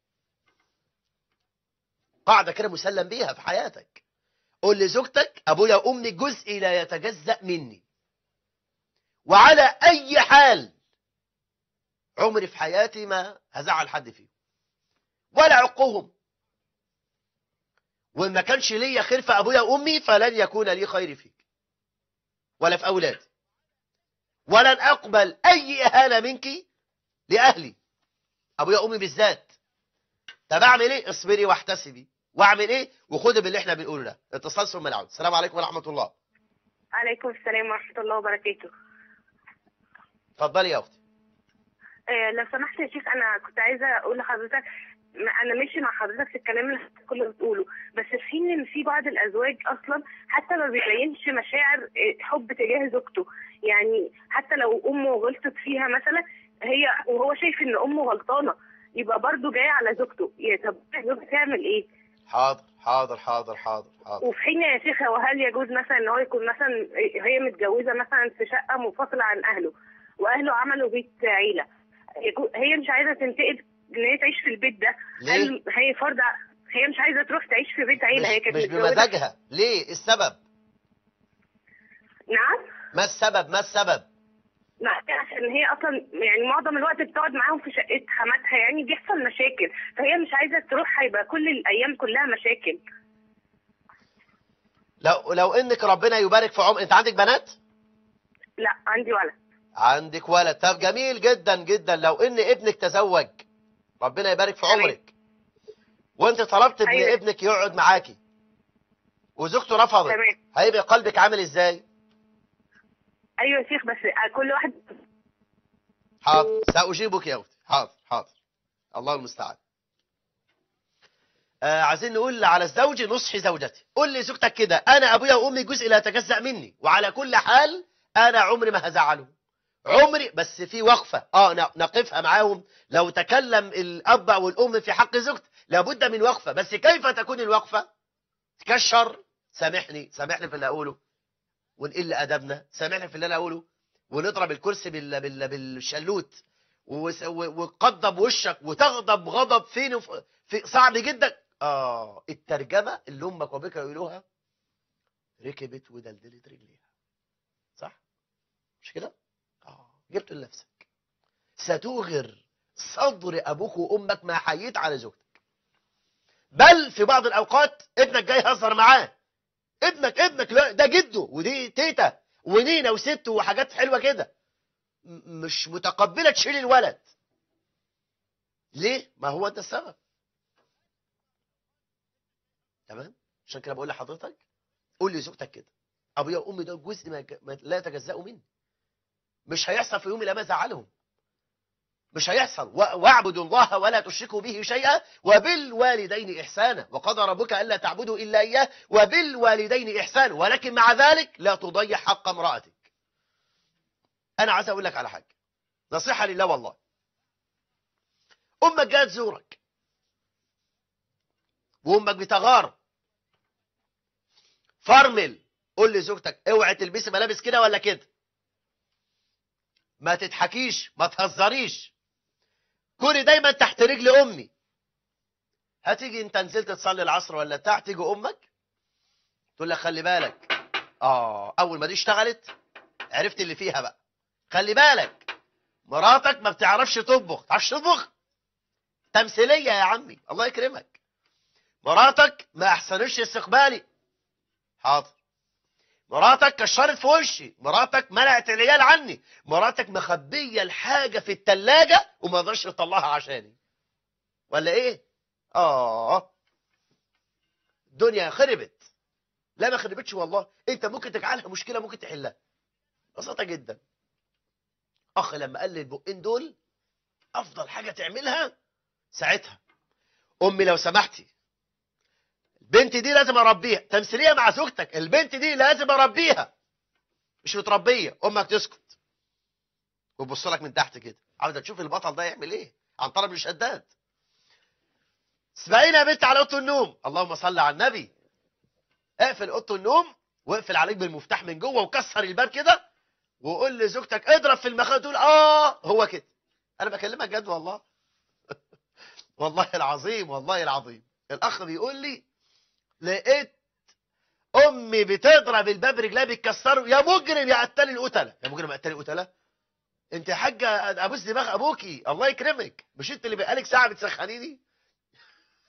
Speaker 1: قاعدة كده مسلم بيها في حياتك قول لزوجتك أبويا وأمي جزء لا يتجزأ مني وعلى أي حال عمري في حياتي ما هزعل حد فيهم ولا عقهم وإن ما كانش ليا خير في أبويا وأمي فلن يكون لي خير فيك ولا في أولادي ولن أقبل أي إهانة منك لأهلي أبويا وأمي بالذات طب أعمل إيه؟ اصبري واحتسبي وأعمل إيه؟ وخدي باللي إحنا بنقوله ده اتصال ثم العود السلام عليكم ورحمة الله
Speaker 2: عليكم السلام ورحمة الله وبركاته
Speaker 1: اتفضلي يا أختي
Speaker 2: آه، لو سمحت يا شيخ انا كنت عايزه اقول لحضرتك م- انا ماشي مع حضرتك في الكلام اللي حضرتك كله بتقوله بس في ان في بعض الازواج اصلا حتى ما بيبينش مشاعر آه، حب تجاه زوجته يعني حتى لو امه غلطت فيها مثلا هي وهو شايف ان امه غلطانه يبقى برضه جاي على زوجته يا طب زوجته تعمل ايه
Speaker 1: حاضر حاضر حاضر حاضر حاضر
Speaker 2: وفي حين يا شيخ وهل يجوز مثلا ان هو يكون مثلا هي متجوزه مثلا في شقه منفصله عن اهله واهله عملوا بيت عيله يجو- هي مش عايزه تنتقل ان هي تعيش في البيت ده
Speaker 1: ليه؟
Speaker 2: هل هي فرض ع- هي مش عايزه تروح تعيش في بيت عيله هي
Speaker 1: مش,
Speaker 2: كانت
Speaker 1: مش
Speaker 2: متجوزة-
Speaker 1: بمزاجها ليه إيه السبب
Speaker 2: نعم
Speaker 1: ما السبب ما السبب
Speaker 2: لا عشان هي اصلا يعني معظم الوقت بتقعد معاهم في شقه حماتها يعني بيحصل مشاكل فهي مش عايزه تروح هيبقى كل الايام كلها مشاكل
Speaker 1: لو لو انك ربنا يبارك في عمر انت عندك بنات
Speaker 2: لا عندي ولد
Speaker 1: عندك ولد طب جميل جدا جدا لو ان ابنك تزوج ربنا يبارك في
Speaker 2: تمام.
Speaker 1: عمرك وانت طلبت ابن
Speaker 2: أيوة.
Speaker 1: ابنك يقعد معاكي وزوجته رفضت
Speaker 2: تمام.
Speaker 1: هيبقى قلبك عامل ازاي
Speaker 2: ايوه يا شيخ بس كل واحد
Speaker 1: حاضر ساجيبك يا اختي حاضر حاضر الله المستعان آه عايزين نقول على الزوج نصح زوجتي قول لي زوجتك كده انا ابويا وامي جزء لا يتجزا مني وعلى كل حال انا عمري ما هزعلهم عمري بس في وقفه اه ن- نقفها معاهم لو تكلم الاب او الام في حق زوجتي لابد من وقفه بس كيف تكون الوقفه تكشر سامحني سامحني في اللي اقوله ونقل ادبنا سامحني في اللي انا اقوله ونضرب الكرسي بال... بال... بالشلوت وس- و- وتقضب وشك وتغضب غضب فين وف... في صعب جدا اه الترجمه اللي امك وابوك يقولوها ركبت ودلدلت رجليها صح مش كده اه جبت لنفسك ستوغر صدر ابوك وامك ما حييت على زوجتك بل في بعض الاوقات ابنك جاي يهزر معاه ابنك ابنك لا ده جده ودي تيتا ونينا وست وحاجات حلوه كده م- مش متقبله تشيل الولد ليه ما هو انت السبب تمام عشان كده بقول لحضرتك قول لي زوجتك كده ابويا وامي دول جزء ما ما لا يتجزأوا مني مش هيحصل في يوم الا ما زعلهم مش هيحصل و- واعبدوا الله ولا تشركوا به شيئا وبالوالدين احسانا وقضى ربك الا تعبدوا الا اياه وبالوالدين احسانا ولكن مع ذلك لا تضيع حق امراتك انا عايز اقول لك على حاجه نصيحه لله والله امك جايه تزورك وامك بتغار فرمل قول لزوجتك اوعي تلبسي ملابس كده ولا كده ما تضحكيش ما تهزريش كوني دايما تحت رجل امي هتيجي انت نزلت تصلي العصر ولا بتاع تيجي امك تقول لك خلي بالك اه اول ما دي اشتغلت عرفت اللي فيها بقى خلي بالك مراتك ما بتعرفش تطبخ تعرفش تطبخ تمثيليه يا عمي الله يكرمك مراتك ما احسنش استقبالي حاضر مراتك كشرت في وشي مراتك منعت العيال عني مراتك مخبيه الحاجه في التلاجة وما قدرش تطلعها عشاني ولا ايه اه الدنيا خربت لا ما خربتش والله انت ممكن تجعلها مشكله ممكن تحلها بسيطه جدا اخ لما قال لي البقين دول افضل حاجه تعملها ساعتها امي لو سمحتي البنت دي لازم اربيها تمثيليه مع زوجتك البنت دي لازم اربيها مش متربيه امك تسكت وتبص لك من تحت كده عاوزه تشوف البطل ده يعمل ايه عن طلب الشداد اسمعيني يا بنت على اوضه النوم اللهم صل على النبي اقفل اوضه النوم واقفل عليك بالمفتاح من جوه وكسر الباب كده وقول لزوجتك اضرب في المخده تقول اه هو كده انا بكلمك جد والله والله العظيم والله العظيم الاخ بيقول لي لقيت امي بتضرب الباب رجلها بتكسره يا مجرم يا قتال القتله يا مجرم يا قتال القتله انت يا حاجه ابوس دماغ ابوكي الله يكرمك مش انت اللي بقالك ساعه بتسخنيني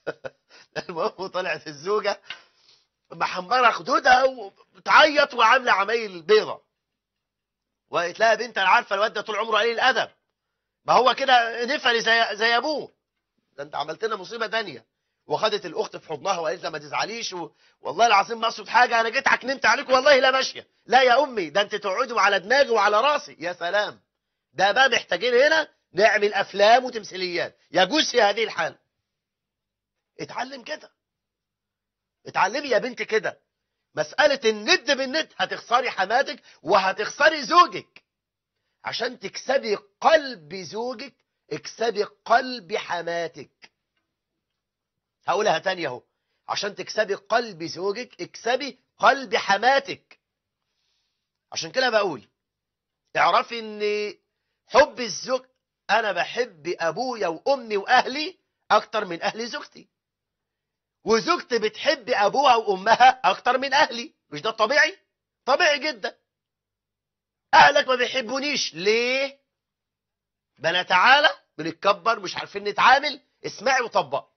Speaker 1: المهم طلعت الزوجة محمرة خدودها وبتعيط وعاملة عمايل بيضة وقالت لها يا بنت انا عارفة الواد ده طول عمره قليل الأدب ما هو كده نفلي زي زي أبوه ده أنت عملت لنا مصيبة تانية وخدت الأخت في حضنها وقالت لها ما تزعليش و... والله العظيم ما أقصد حاجة أنا جيت عكنمت عليك والله لا ماشية لا يا أمي ده أنت تقعدوا على دماغي وعلى راسي يا سلام ده بقى محتاجين هنا نعمل أفلام وتمثيليات يجوز في هذه الحالة اتعلم كده اتعلمي يا بنت كده مسألة الند بالند هتخسري حماتك وهتخسري زوجك عشان تكسبي قلب زوجك اكسبي قلب حماتك هقولها تانية اهو عشان تكسبي قلب زوجك اكسبي قلب حماتك عشان كده بقول اعرفي ان حب الزوج انا بحب ابويا وامي واهلي اكتر من اهل زوجتي وزوجتي بتحب ابوها وامها اكتر من اهلي مش ده طبيعي طبيعي جدا اهلك ما بيحبونيش ليه بنتعالى بنتكبر مش عارفين نتعامل اسمعي وطبقي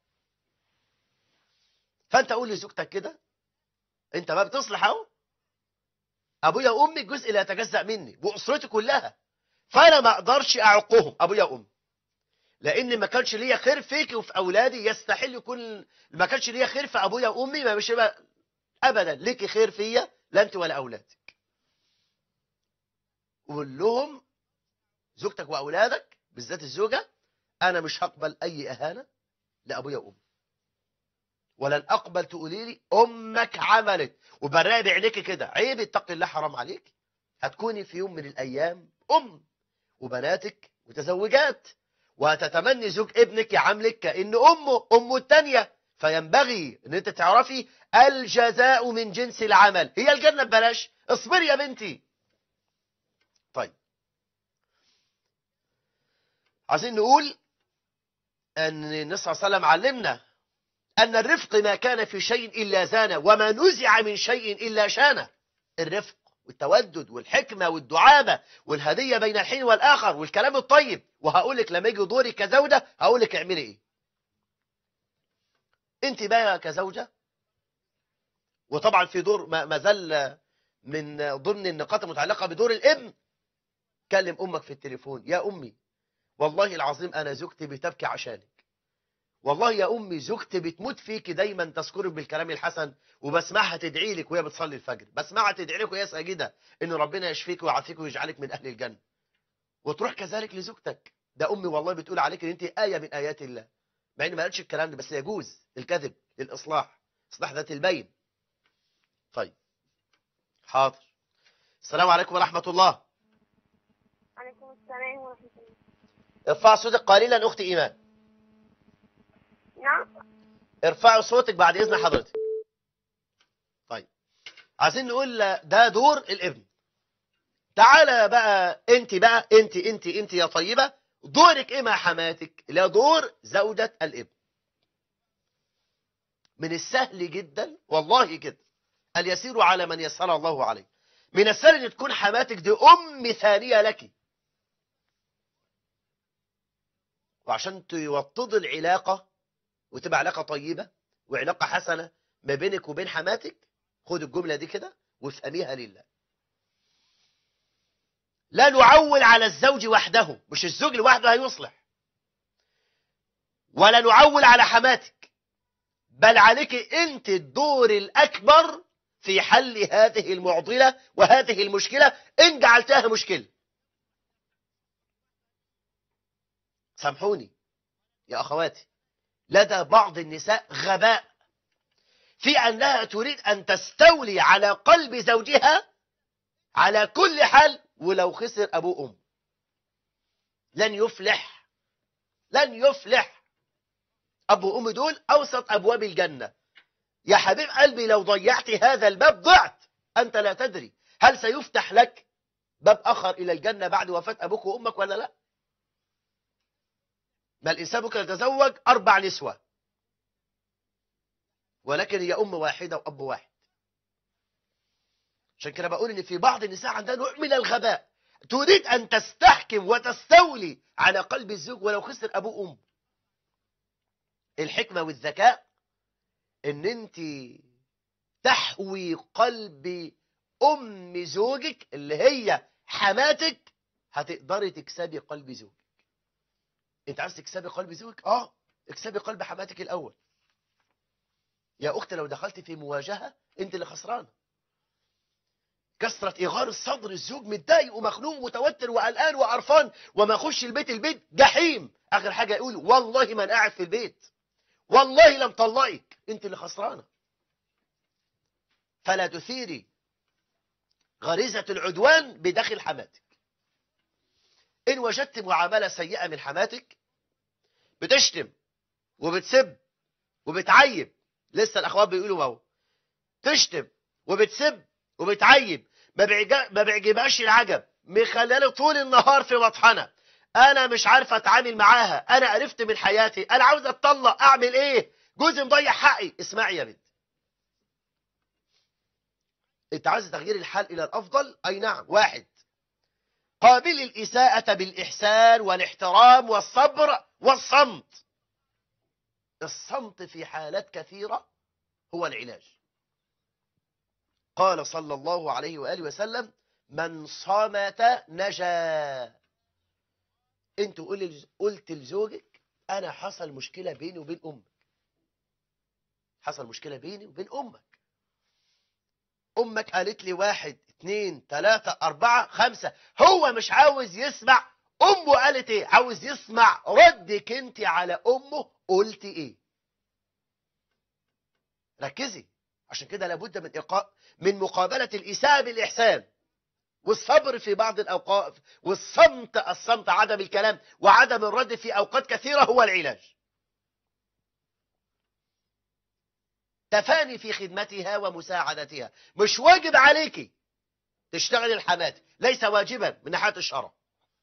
Speaker 1: فانت قول لزوجتك كده انت بقى بتصلح اهو ابويا وامي جزء لا يتجزا مني واسرتي كلها فانا ما اقدرش اعقهم ابويا وامي لان ما كانش ليا خير فيك وفي اولادي يستحيل يكون ما كانش ليا خير في ابويا وامي ما مش يبقى ابدا ليكي خير فيا لا انت ولا اولادك قول لهم زوجتك واولادك بالذات الزوجه انا مش هقبل اي اهانه لابويا وامي ولن اقبل تقولي لي امك عملت وبراقب عينيك كده عيب اتقي الله حرام عليك هتكوني في يوم من الايام ام وبناتك متزوجات وهتتمني زوج ابنك يعاملك كأن أمه أمه التانية فينبغي ان انت تعرفي الجزاء من جنس العمل هي الجنة ببلاش اصبري يا بنتي طيب عايزين نقول ان النبي صلى الله عليه وسلم علمنا ان الرفق ما كان في شيء الا زانه وما نزع من شيء الا شانه الرفق والتودد والحكمة والدعابة والهدية بين الحين والآخر والكلام الطيب وهقول لك لما يجي دوري كزوجة هقول لك اعملي ايه انت بقى كزوجة وطبعا في دور ما زال من ضمن النقاط المتعلقة بدور الابن كلم امك في التليفون يا امي والله العظيم انا زوجتي بتبكي عشانك والله يا امي زوجتي بتموت فيك دايما تذكرك بالكلام الحسن وبسمعها تدعي لك وهي بتصلي الفجر بسمعها تدعي لك وهي ساجده ان ربنا يشفيك ويعافيك ويجعلك من اهل الجنه وتروح كذلك لزوجتك ده امي والله بتقول عليك ان انت ايه من ايات الله مع ان ما قالتش الكلام ده بس يجوز الكذب للاصلاح اصلاح ذات البين طيب حاضر السلام عليكم ورحمه الله
Speaker 2: عليكم السلام ورحمة الله
Speaker 1: ارفع صوتك قليلا اختي ايمان
Speaker 2: نعم
Speaker 1: ارفعوا صوتك بعد اذن حضرتك طيب عايزين نقول ده دور الابن تعالى بقى انت بقى انت انت انت يا طيبة دورك ايه مع حماتك لا دور زوجة الابن من السهل جدا والله كده أن يسير على من يسر الله عليه من السهل ان تكون حماتك دي ام ثانية لك وعشان توطد العلاقة وتبقى علاقة طيبة وعلاقة حسنة ما بينك وبين حماتك خد الجملة دي كده وافهميها لله لا نعول على الزوج وحده مش الزوج لوحده هيصلح ولا نعول على حماتك بل عليك انت الدور الاكبر في حل هذه المعضلة وهذه المشكلة ان جعلتها مشكلة سامحوني يا اخواتي لدى بعض النساء غباء في أنها تريد أن تستولي على قلب زوجها على كل حال ولو خسر أبوه أم لن يفلح لن يفلح أبو أم دول أوسط أبواب الجنة يا حبيب قلبي لو ضيعت هذا الباب ضعت أنت لا تدري هل سيفتح لك باب آخر إلى الجنة بعد وفاة أبوك وأمك ولا لا ما الإنسان ممكن يتزوج أربع نسوة ولكن هي أم واحدة وأب واحد عشان كده بقول إن في بعض النساء عندها نوع من الغباء تريد أن تستحكم وتستولي على قلب الزوج ولو خسر أبوه وأم الحكمة والذكاء ان انت تحوي قلب ام زوجك اللي هي حماتك هتقدري تكسبي قلب زوجك انت عايز تكسبي قلب زوجك اه اكسبي قلب حماتك الاول يا اخت لو دخلت في مواجهة انت اللي خسرانه كثرة إغار الصدر الزوج متضايق ومخنوق ومتوتر وقلقان وقرفان وما يخش البيت البيت جحيم آخر حاجة يقول والله ما أنا قاعد في البيت والله لم طلقك أنت اللي خسرانة فلا تثيري غريزة العدوان بداخل حماتك إن وجدت معاملة سيئة من حماتك بتشتم وبتسب وبتعيب لسه الأخوات بيقولوا اهو تشتم وبتسب وبتعيب ما بيعجب- ما بيعجبهاش العجب مخلاله طول النهار في مطحنة انا مش عارفه اتعامل معاها انا عرفت من حياتي انا عاوز اتطلق اعمل ايه جوزي مضيع حقي اسمعي يا بنت انت عايز تغيير الحال الى الافضل اي نعم واحد قابل الاساءة بالاحسان والاحترام والصبر والصمت الصمت في حالات كثيرة هو العلاج قال صلى الله عليه وآله وسلم من صمت نجا انت قول- قلت لزوجك انا حصل مشكلة بيني وبين امك حصل مشكلة بيني وبين امك امك قالت لي واحد اتنين تلاتة اربعة خمسة هو مش عاوز يسمع امه قالت ايه عاوز يسمع ردك انت على امه قلت ايه ركزي عشان كده لابد من إيقاء من مقابلة الإساءة بالإحسان والصبر في بعض الأوقات والصمت الصمت عدم الكلام وعدم الرد في أوقات كثيرة هو العلاج تفاني في خدمتها ومساعدتها مش واجب عليكي تشتغل الحمات ليس واجبا من ناحية الشرع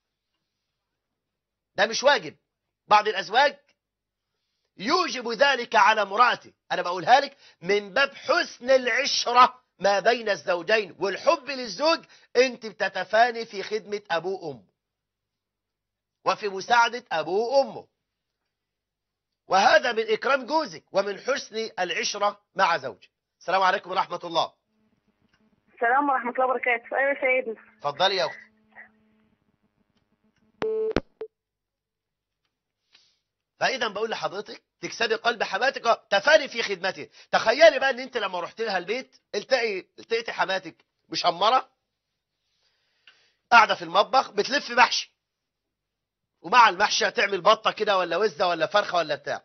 Speaker 1: ده مش واجب بعض الأزواج يوجب ذلك على امرأته أنا بقولها لك من باب حسن العشرة ما بين الزوجين والحب للزوج أنت بتتفاني في خدمة أبوه وأمه وفي مساعدة أبوه وأمه وهذا من إكرام جوزك ومن حسن العشرة مع زوجك السلام عليكم ورحمة الله
Speaker 2: السلام ورحمة الله وبركاته أيوة يا سيدنا
Speaker 1: اتفضلي يا أختي فاذا بقول لحضرتك تكسبي قلب حماتك آه، تفاني في خدمته تخيلي بقى ان انت لما رحت لها البيت التقي التقيتي حماتك مشمره قاعده في المطبخ بتلف محشي ومع المحشي هتعمل بطه كده ولا وزه ولا فرخه ولا بتاع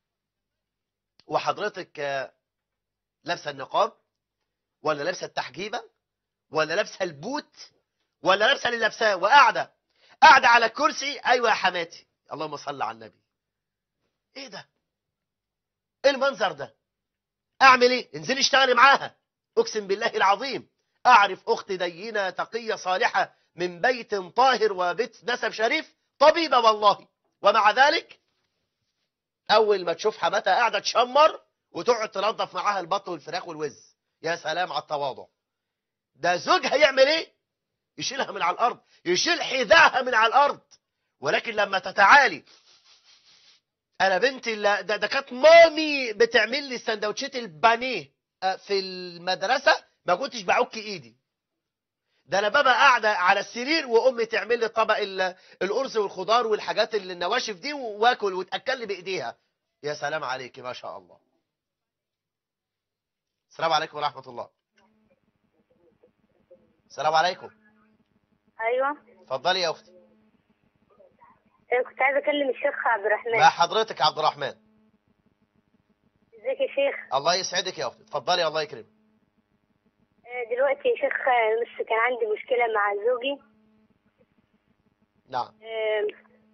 Speaker 1: وحضرتك آه، لابسه النقاب ولا لابسه التحجيبه ولا لابسه البوت ولا لابسه اللي لابساه وقاعده قاعده على الكرسي ايوه يا حماتي اللهم صل على النبي ايه ده ايه المنظر ده اعمل ايه انزلي اشتغلي معاها اقسم بالله العظيم اعرف اخت دينه تقيه صالحه من بيت طاهر وبيت نسب شريف طبيبه والله ومع ذلك اول ما تشوف حماتها قاعده تشمر وتقعد تنظف معاها البط والفراخ والوز يا سلام على التواضع ده زوجها يعمل ايه يشيلها من على الارض يشيل حذاها من على الارض ولكن لما تتعالي انا بنتي اللي ده, ده كانت مامي بتعمل لي سندوتشات البانيه آه، في المدرسه ما كنتش بعك ايدي ده انا بابا قاعده على السرير وامي تعمل لي طبق ال- الارز والخضار والحاجات اللي النواشف دي واكل وتاكل لي بايديها يا سلام عليكي ما شاء الله السلام عليكم ورحمه الله السلام عليكم
Speaker 2: أيوة
Speaker 1: اتفضلي يا اختي
Speaker 2: آه، كنت عايزة أكلم الشيخ عبد الرحمن
Speaker 1: مع حضرتك يا عبد الرحمن
Speaker 2: ازيك يا شيخ
Speaker 1: الله يسعدك يا اختي اتفضلي الله يكرمك
Speaker 2: آه، دلوقتي يا شيخ آه، بس كان عندي مشكلة مع زوجي
Speaker 1: نعم
Speaker 2: آه،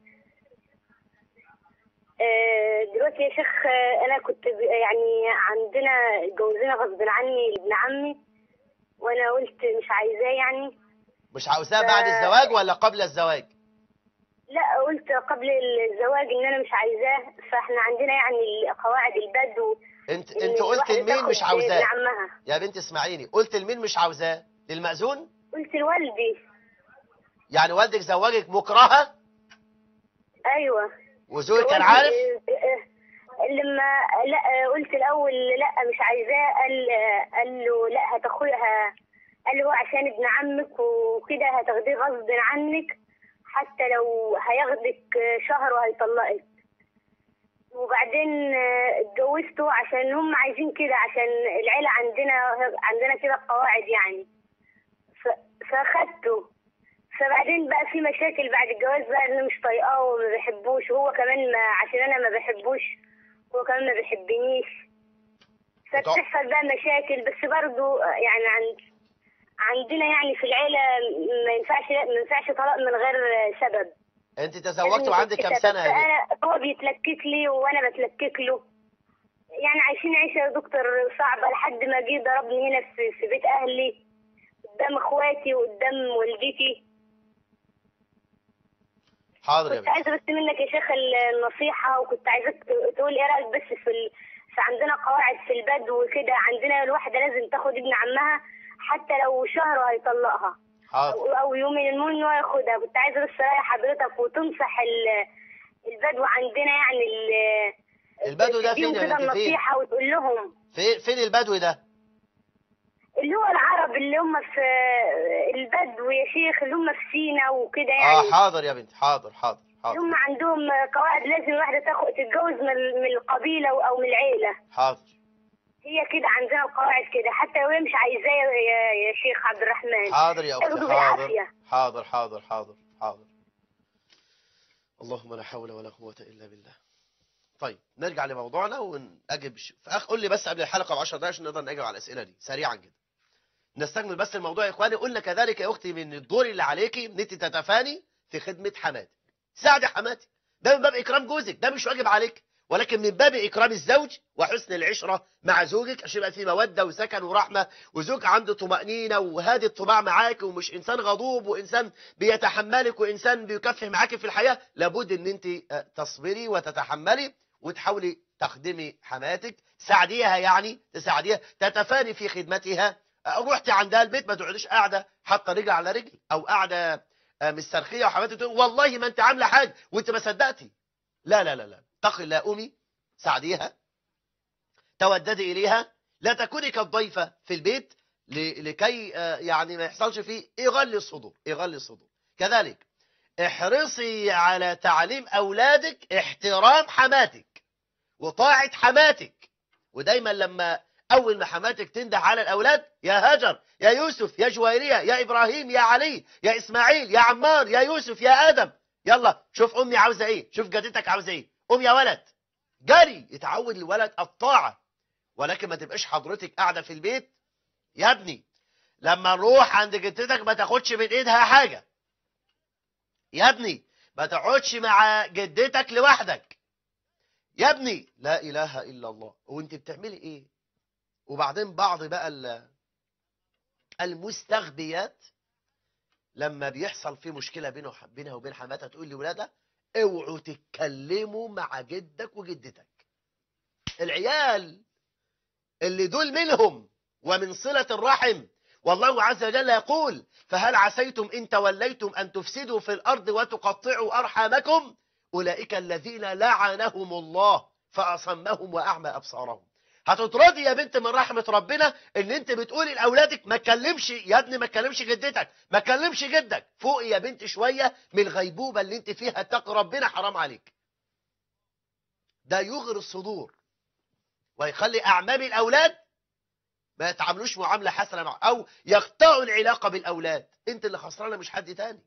Speaker 2: آه، دلوقتي يا شيخ آه، أنا كنت ب- يعني عندنا جوزنا غصب عني لابن عمي وأنا قلت مش عايزاه يعني
Speaker 1: مش عاوزاه بعد الزواج ولا قبل الزواج
Speaker 2: لا قلت قبل الزواج ان انا مش عايزاه فاحنا عندنا يعني قواعد البدو
Speaker 1: انت
Speaker 2: إن
Speaker 1: انت قلت
Speaker 2: الواحدة
Speaker 1: لمين
Speaker 2: تاخد
Speaker 1: مش عاوزاه
Speaker 2: ابن عمها
Speaker 1: يا بنت اسمعيني قلت لمين مش عاوزاه للمأذون
Speaker 2: قلت لوالدي
Speaker 1: يعني والدك زوجك مكرهه
Speaker 2: ايوه
Speaker 1: وزوجك كان
Speaker 2: والدي-
Speaker 1: عارف
Speaker 2: آه، آه، لما لا قلت الاول لا مش عايزاه قال قال له لا هتاخدها قال له هو عشان ابن عمك وكده هتاخديه غصب عنك حتى لو هياخدك شهر وهيطلقك وبعدين اتجوزته عشان هم عايزين كده عشان العيلة عندنا عندنا كده قواعد يعني ف- فاخدته فبعدين بقى في مشاكل بعد الجواز بقى انا مش طايقاه وما بحبوش وهو كمان ما عشان انا ما بحبوش هو كمان ما بيحبنيش فبتحصل بقى مشاكل بس برضو يعني عند عندنا يعني في العيلة ما ينفعش ما ينفعش طلاق من غير سبب
Speaker 1: انت تزوجت وعندك كام سنه يا بنت
Speaker 2: فأنا- هو بيتلكك لي وانا بتلكك له يعني عايشين عيشه يا دكتور صعبه لحد ما جه ضربني هنا في, في بيت اهلي قدام اخواتي وقدام والدتي
Speaker 1: حاضر يا
Speaker 2: كنت
Speaker 1: بنت
Speaker 2: عايزه بس منك يا شيخ النصيحه وكنت عايزاك تقول ايه رايك بس في ال... في عندنا قواعد في البدو وكده عندنا الواحده لازم تاخد ابن عمها حتى لو شهر هيطلقها
Speaker 1: حاضر
Speaker 2: او أو يومين المهم ان هو ياخدها كنت عايزه بس رايح حضرتك وتنصح ال- البدو عندنا يعني ال-
Speaker 1: البدو ده
Speaker 2: تديهم
Speaker 1: فين يا
Speaker 2: كده
Speaker 1: بنت؟ فين؟
Speaker 2: النصيحه وتقول لهم
Speaker 1: في فين البدوي ده
Speaker 2: اللي هو العرب اللي هم في البدو يا شيخ اللي هم في سينا وكده يعني
Speaker 1: اه حاضر يا بنت حاضر حاضر
Speaker 2: اللي
Speaker 1: حاضر
Speaker 2: هم عندهم قواعد لازم الواحده تاخد تتجوز من من القبيله او من العيله
Speaker 1: حاضر
Speaker 2: هي كده عندنا القواعد كده حتى لو هي مش عايزاه يا, يا شيخ عبد الرحمن
Speaker 1: حاضر يا
Speaker 2: تاخده
Speaker 1: اختي حاضر
Speaker 2: بالعافيه
Speaker 1: حاضر حاضر حاضر حاضر اللهم لا حول ولا قوة إلا بالله طيب نرجع لموضوعنا ونجب ش- فأخ قول لي بس قبل الحلقة ب 10 دقايق عشان نقدر نجاوب على الأسئلة دي سريعا جدا نستكمل بس الموضوع يا إخواني قلنا كذلك يا أختي من الدور اللي عليكي إن أنت تتفاني في خدمة حماتك ساعدي حماتك ده من باب إكرام جوزك ده مش واجب عليك ولكن من باب إكرام الزوج وحسن العشرة مع زوجك عشان يبقى في مودة وسكن ورحمة وزوج عنده طمأنينة وهادي الطباع معاك ومش إنسان غضوب وإنسان بيتحملك وإنسان بيكافح معاك في الحياة لابد إن أنت آه، تصبري وتتحملي وتحاولي تخدمي حماتك ساعديها يعني تساعديها تتفاني في خدمتها آه، رحتي عندها البيت ما تقعديش قاعدة حاطة رجل على رجل أو قاعدة آه، مسترخية وحماتك تقول والله ما أنت عاملة حاجة وأنت ما صدقتي لا لا لا لا اتقي الله قومي ساعديها توددي إليها لا تكوني كالضيفة في البيت ل- لكي آه، يعني ما يحصلش فيه إغل الصدور إغل الصدور كذلك احرصي على تعليم أولادك احترام حماتك وطاعة حماتك ودايما لما أول ما حماتك تنده على الأولاد يا هاجر يا يوسف يا جويرية يا إبراهيم يا علي يا إسماعيل يا عمار يا يوسف يا آدم يلا شوف أمي عاوزة إيه شوف جدتك عاوزة إيه قوم يا ولد جري يتعود الولد الطاعة ولكن ما تبقاش حضرتك قاعدة في البيت يا ابني لما نروح عند جدتك ما تاخدش من ايدها حاجة يا ابني ما تقعدش مع جدتك لوحدك يا ابني لا اله الا الله وانت بتعملي ايه وبعدين بعض بقى ال- المستغبيات لما بيحصل في مشكلة بينه بينها وبين حماتها تقول لولادها اوعوا تتكلموا مع جدك وجدتك العيال اللي دول منهم ومن صلة الرحم والله عز وجل يقول فهل عسيتم إن توليتم أن تفسدوا في الأرض وتقطعوا أرحامكم أولئك الذين لعنهم الله فأصمهم وأعمى أبصارهم هتطردي يا بنت من رحمة ربنا ان انت بتقولي لاولادك ما تكلمش يا ابني ما تكلمش جدتك ما تكلمش جدك فوقي يا بنت شوية من الغيبوبة اللي انت فيها اتقي ربنا حرام عليك ده يغري الصدور ويخلي أعمام الأولاد ما يتعاملوش معاملة حسنة مع أو يقطعوا العلاقة بالأولاد أنت اللي خسرانة مش حد تاني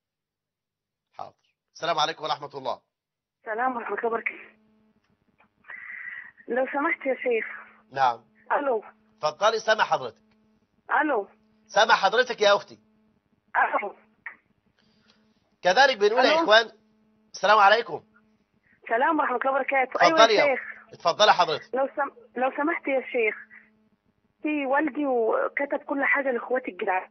Speaker 1: حاضر السلام عليكم ورحمة الله
Speaker 2: السلام ورحمه الله وبركاته لو سمحت يا شيخ
Speaker 1: نعم
Speaker 2: الو
Speaker 1: اتفضلي سامع حضرتك
Speaker 2: الو
Speaker 1: سامع حضرتك يا أختي
Speaker 2: الو
Speaker 1: كذلك بنقول يا
Speaker 2: ألو.
Speaker 1: إخوان السلام عليكم
Speaker 2: السلام ورحمه الله وبركاته ايوه
Speaker 1: اتفضلي
Speaker 2: يا
Speaker 1: يا
Speaker 2: شيخ
Speaker 1: اتفضلي حضرتك
Speaker 2: لو سم... لو سمحت يا شيخ في والدي وكتب كل حاجه لاخواتي الجدعان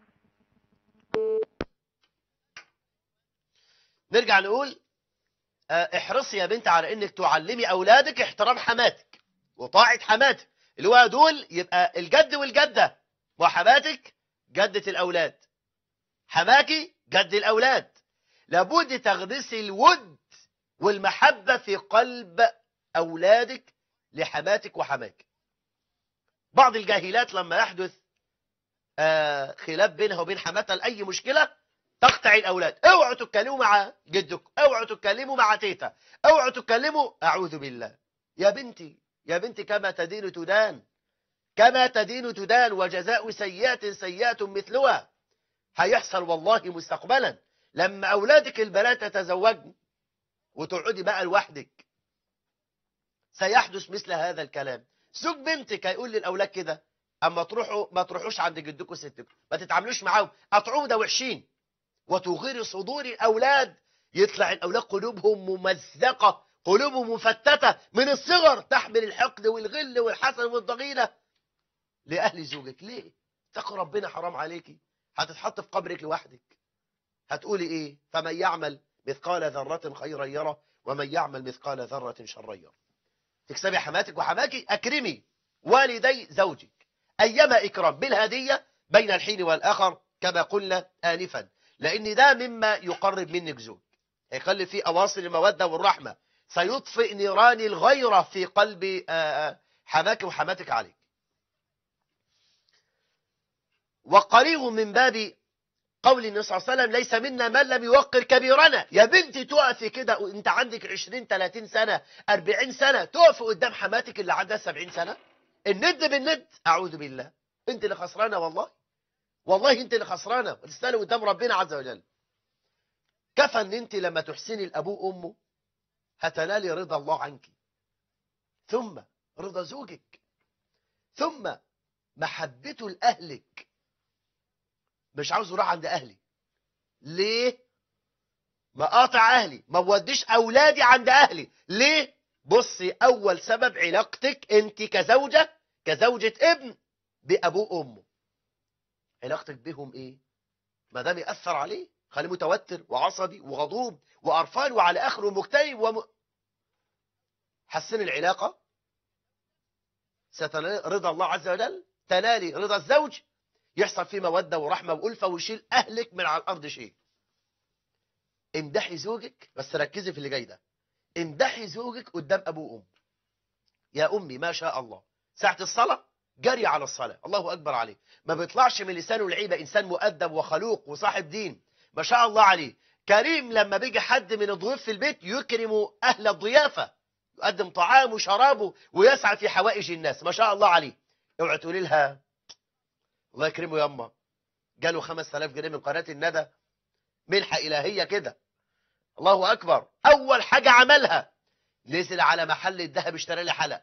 Speaker 1: نرجع نقول آه، احرصي يا بنت على انك تعلمي اولادك احترام حماتك وطاعة حماتك اللي هو دول يبقى الجد والجدة وحماتك جدة الاولاد حماكي جد الاولاد لابد تغرسي الود والمحبة في قلب أولادك لحماتك وحماك بعض الجاهلات لما يحدث آه، خلاف بينها وبين حماتها لأي مشكلة تقطع الأولاد اوعوا تتكلموا مع جدك اوعوا تتكلموا مع تيتا اوعوا تتكلموا أعوذ بالله يا بنتي يا بنتي كما تدين تدان كما تدين تدان وجزاء سيئات سيئات مثلها هيحصل والله مستقبلا لما أولادك البنات تتزوجن وتقعدي بقى لوحدك سيحدث مثل هذا الكلام زوج بنتك هيقول للأولاد كده أما تروحوا ما تروحوش عند جدكم وستكم ما تتعاملوش معاهم قطعوهم ده وحشين وتغير صدور الأولاد يطلع الأولاد قلوبهم ممزقة قلوبهم مفتتة من الصغر تحمل الحقد والغل والحسد والضغينة لأهل زوجك ليه؟ تقي ربنا حرام عليكي هتتحط في قبرك لوحدك هتقولي ايه فمن يعمل مثقال ذرة خيرا يره ومن يعمل مثقال ذرة شرا يره تكسبي حماتك وحماكي أكرمي والدي زوجك أيما إكرام بالهدية بين الحين والآخر كما قلنا آنفا لأن ده مما يقرب منك زوج هيخلي فيه أواصل المودة والرحمة سيطفئ نيران الغيرة في قلب آه، آه، حماك وحماتك عليك وقريب من باب قول النبي صلى الله عليه وسلم ليس منا من لم يوقر كبيرنا يا بنتي تقفي كده وانت عندك 20 30 سنة 40 سنة تقفي قدام حماتك اللي عندها 70 سنة الند بالند اعوذ بالله انت اللي خسرانه والله والله انت اللي خسرانه وتستاهلي قدام ربنا عز وجل كفى ان انت لما تحسني لابوه وامه هتنالي رضا الله عنك ثم رضا زوجك ثم محبته لاهلك مش عاوز اروح عند اهلي ليه ما قاطع اهلي ما بوديش اولادي عند اهلي ليه بصي اول سبب علاقتك انت كزوجة كزوجة ابن بابوه وامه علاقتك بهم ايه ما دام ياثر عليه خليه متوتر وعصبي وغضوب وقرفان وعلى اخره مكتئب وم... حسن العلاقة ستنال رضا الله عز وجل تنالي رضا الزوج يحصل فيه مودة ورحمة وألفة ويشيل أهلك من على الأرض شيء امدحي زوجك بس ركزي في اللي جاي ده امدحي زوجك قدام أبوه وأم يا أمي ما شاء الله ساعة الصلاة جري على الصلاة الله أكبر عليه ما بيطلعش من لسانه العيبة إنسان مؤدب وخلوق وصاحب دين ما شاء الله عليه كريم لما بيجي حد من الضيوف في البيت يكرم أهل الضيافة يقدم طعامه وشرابه ويسعى في حوائج الناس ما شاء الله عليه اوعى تقولي لها الله يكرمه ياما جاله 5000 جنيه من قناة الندى ملحة إلهية كده الله أكبر أول حاجة عملها نزل على محل الذهب اشترى لي حلق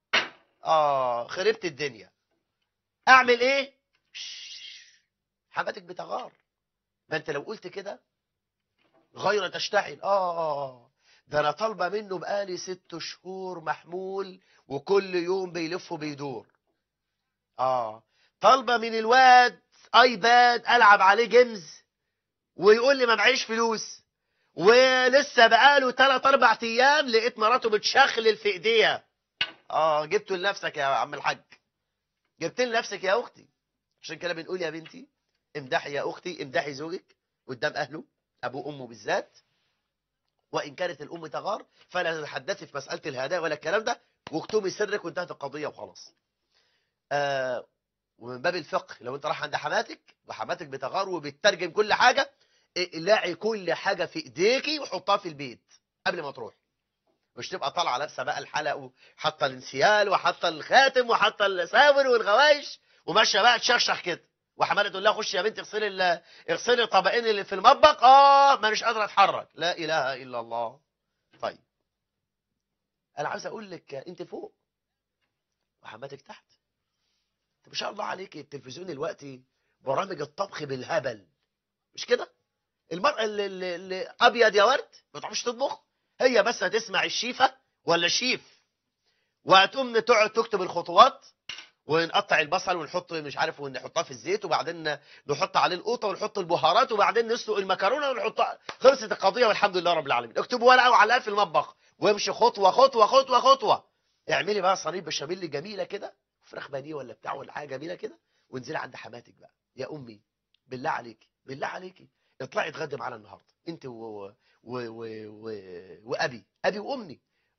Speaker 1: آه خربت الدنيا أعمل إيه؟ شش، حماتك بتغار ما أنت لو قلت كده غير تشتعل آه ده أنا طالبة منه بقالي ست شهور محمول وكل يوم بيلف وبيدور آه طالبة من الواد ايباد العب عليه جيمز ويقول لي ما معيش فلوس ولسه بقاله 3 4 ايام لقيت مراته بتشخلل في ايديها اه جبته لنفسك يا عم الحاج جبت لنفسك يا اختي عشان كده بنقول يا بنتي امدحي يا اختي امدحي زوجك قدام اهله ابوه وامه بالذات وان كانت الام تغار فلا تتحدثي في مساله الهدايا ولا الكلام ده واكتمي سرك وانتهت القضيه وخلاص آه ومن باب الفقه لو انت رايح عند حماتك وحماتك بتغار وبتترجم كل حاجة اقلعي كل حاجة في ايديكي وحطها في البيت قبل ما تروح مش تبقى طالعه لابسه بقى الحلق وحاطه الانسيال وحاطه الخاتم وحاطه الاساور والغوايش وماشيه بقى تشخشخ كده وحماده تقول لها خشي يا بنتي اغسلي ال- اغسلي الطبقين اللي في المطبخ اه ما مش قادره اتحرك لا اله الا الله طيب انا عاوز اقول لك انت فوق وحماتك تحت طب ما شاء الله عليك التلفزيون دلوقتي برامج الطبخ بالهبل مش كده المرأة اللي, اللي, اللي ابيض يا ورد ما تعرفش تطبخ هي بس هتسمع الشيفة ولا شيف وهتقوم تقعد تكتب الخطوات ونقطع البصل ونحط مش عارف ونحطها في الزيت وبعدين نحط عليه القوطه ونحط البهارات وبعدين نسلق المكرونه ونحطها خلصت القضيه والحمد لله رب العالمين اكتبوا ورقه وعلقها في المطبخ وامشي خطوه خطوه خطوه خطوه اعملي بقى صينيه بشاميل جميله كده فراخ بانيه ولا بتاع ولا حاجه جميله كده وانزلي عند حماتك بقى يا امي بالله عليكي بالله عليكي اطلعي اتغدي معانا النهارده انت و... و... و... و... وابي ابي وامي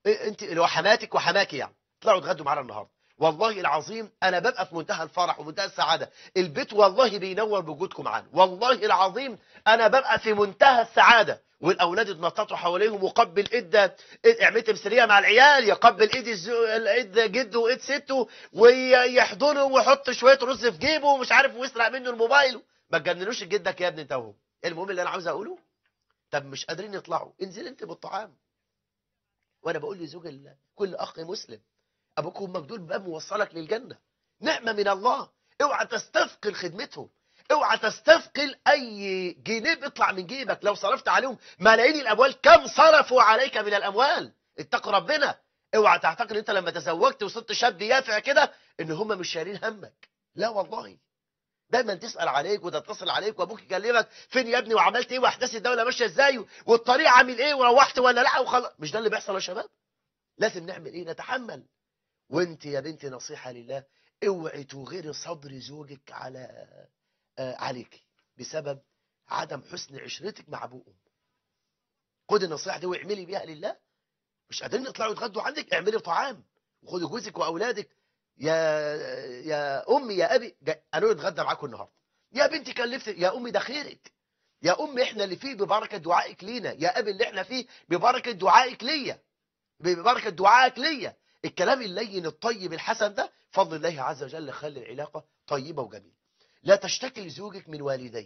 Speaker 1: إيه انت اللي هو حماتك وحماكي يعني طلعوا اتغدوا معانا النهارده والله العظيم انا ببقى في منتهى الفرح ومنتهى السعاده البيت والله بينور بوجودكم معانا والله العظيم انا ببقى في منتهى السعاده والاولاد اتنططوا حواليهم وقبل ايد اعمل تمثيليه مع العيال يقبل ايد الزو... ايد جده وايد سته ويحضنه ويحط شويه رز في جيبه ومش عارف ويسرق منه الموبايل ما تجننوش جدك يا ابني انت وهو المهم اللي انا عاوز اقوله طب مش قادرين يطلعوا انزل انت بالطعام وانا بقول لزوج ال- كل اخ مسلم ابوك وامك دول بقى موصلك للجنه نعمه من الله اوعى تستثقل خدمتهم اوعى تستثقل اي جنيه بيطلع من جيبك لو صرفت عليهم ملايين الاموال كم صرفوا عليك من الاموال اتقوا ربنا اوعى تعتقد انت لما تزوجت وصرت شاب يافع كده ان هم مش شايلين همك لا والله دايما تسال عليك وتتصل عليك وابوك يكلمك فين يا ابني وعملت ايه واحداث الدوله ماشيه ازاي والطريق عامل ايه وروحت ولا لا وخلاص مش ده اللي بيحصل يا شباب لازم نعمل ايه نتحمل وانت يا بنتي نصيحه لله اوعي تغيري صدر زوجك على آه عليك بسبب عدم حسن عشرتك مع ابوه وامه خدي النصيحه دي واعملي بيها لله مش قادرين يطلعوا يتغدوا عندك اعملي طعام وخدي جوزك واولادك يا يا امي يا ابي جا- قالوا نتغدى معاكم النهارده يا بنتي كلفت يا امي ده خيرك يا امي احنا اللي فيه ببركه دعائك لينا يا ابي اللي احنا فيه ببركه دعائك ليا ببركه دعائك ليا الكلام اللين الطيب الحسن ده فضل الله عز وجل خلي العلاقه طيبه وجميله لا تشتكي لزوجك من والديه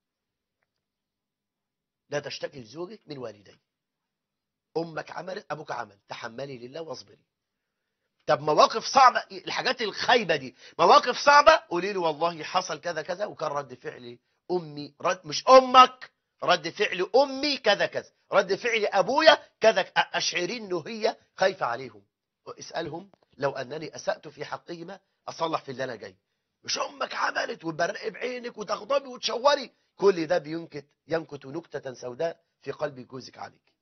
Speaker 1: لا تشتكي لزوجك من والديه امك عملت ابوك عمل تحملي لله واصبري طب مواقف صعبه الحاجات الخايبه دي مواقف صعبه قولي له والله حصل كذا كذا وكان رد فعلي امي رد مش امك رد فعل امي كذا كذا رد فعل ابويا كذا اشعري انه هي خايفه عليهم واسالهم لو انني اسات في حقهما اصلح في اللي انا جاي مش امك عملت وتبرقي بعينك وتغضبي وتشوري كل ده بينكت ينكت نكته سوداء في قلب جوزك عليك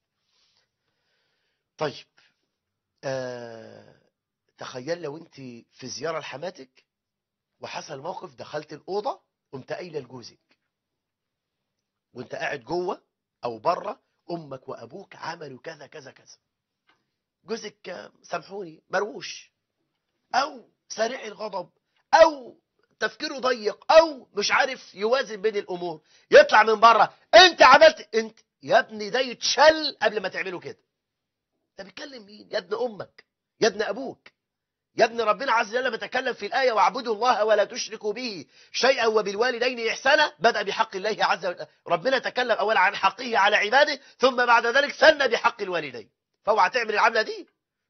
Speaker 1: طيب آه تخيل لو انت في زياره لحماتك وحصل موقف دخلت الاوضه قمت قايله لجوزك وانت قاعد جوه او بره امك وابوك عملوا كذا كذا كذا جوزك آه، سامحوني مروش او سريع الغضب او تفكيره ضيق او مش عارف يوازن بين الامور يطلع من بره انت عملت انت يا ابني ده يتشل قبل ما تعمله كده انت بتكلم مين يا ابن امك يا ابن ابوك يا ابن ربنا عز وجل بيتكلم في الآية واعبدوا الله ولا تشركوا به شيئا وبالوالدين إحسانا بدأ بحق الله عز وجل ربنا تكلم أولا عن حقه على عباده ثم بعد ذلك ثنى بحق الوالدين فاوعى تعمل العملة دي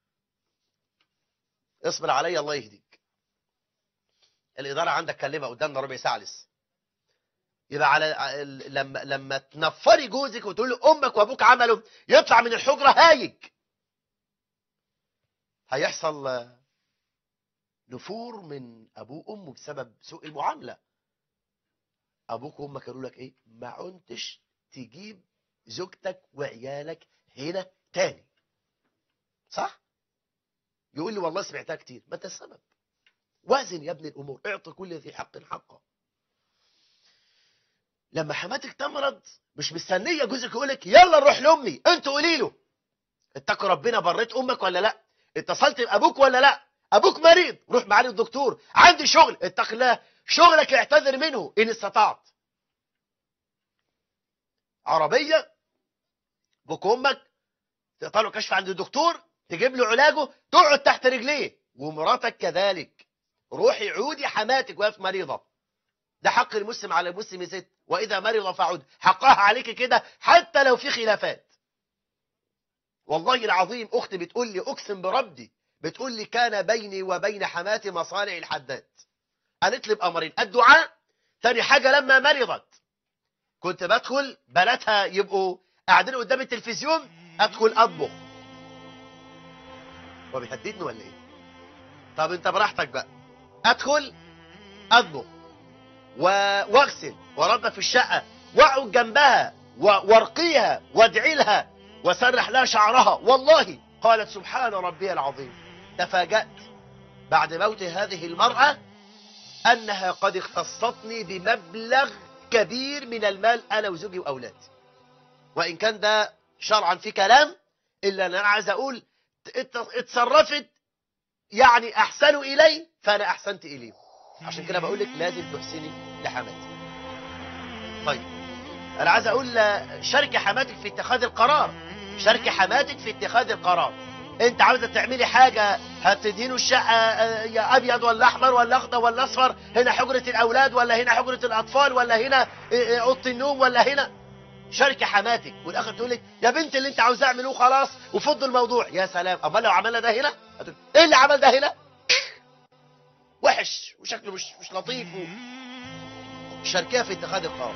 Speaker 1: اصبر علي الله يهديك الإدارة عندك كلمة قدامنا ربع ساعة لسه يبقى على لما لما تنفري جوزك وتقول له امك وابوك عملوا يطلع من الحجره هايج هيحصل آه، نفور من ابوه وامه بسبب سوء المعامله ابوك وامك قالوا لك ايه ما عنتش تجيب زوجتك وعيالك هنا تاني صح يقول لي والله سمعتها كتير ما انت السبب وازن يا ابن الامور اعطي كل ذي حق حقه لما حماتك تمرض مش مستنيه جوزك يقول لك يلا نروح لامي انت قولي له اتقي ربنا بريت امك ولا لا اتصلت بابوك ولا لا ابوك مريض روح معالي الدكتور عندي شغل اتق الله شغلك اعتذر منه ان استطعت عربيه ابوك وامك تقطع كشف عند الدكتور تجيب له علاجه تقعد تحت رجليه ومراتك كذلك روحي عودي حماتك وهي في مريضه ده حق المسلم على المسلم ست واذا مرض فعود حقها عليك كده حتى لو في خلافات والله العظيم اختي بتقول لي اقسم بربي بتقول لي كان بيني وبين حماتي مصانع الحداد قالت لي بامرين الدعاء تاني حاجه لما مرضت كنت بدخل بناتها يبقوا قاعدين قدام التلفزيون ادخل اطبخ هو بيهددني ولا ايه طب انت براحتك بقى ادخل اطبخ و- واغسل وارضى في الشقه واقعد جنبها و- وارقيها وادعي لها وسرح لها شعرها والله قالت سبحان ربي العظيم تفاجأت بعد موت هذه المرأة أنها قد اختصتني بمبلغ كبير من المال أنا وزوجي وأولادي وإن كان ده شرعا في كلام إلا أن أنا عايز أقول ات- اتصرفت يعني احسنوا الي فانا احسنت اليهم عشان كده بقول لك لازم تحسني لحماتك طيب انا عايز اقول ل- شاركي حماتك في اتخاذ القرار شاركي حماتك في اتخاذ القرار انت عاوزه تعملي حاجه هتدهنوا الشقه آه، يا ابيض ولا احمر ولا اخضر ولا اصفر هنا حجره الاولاد ولا هنا حجره الاطفال ولا هنا آه، آه، اوضه النوم ولا هنا شاركي حماتك والاخر تقول لك يا بنت اللي انت عاوزاه اعملوه خلاص وفضوا الموضوع يا سلام امال لو عملنا ده هنا هتقول ايه اللي عمل ده هنا وحش وشكله مش مش لطيف و... شاركيها في اتخاذ القرار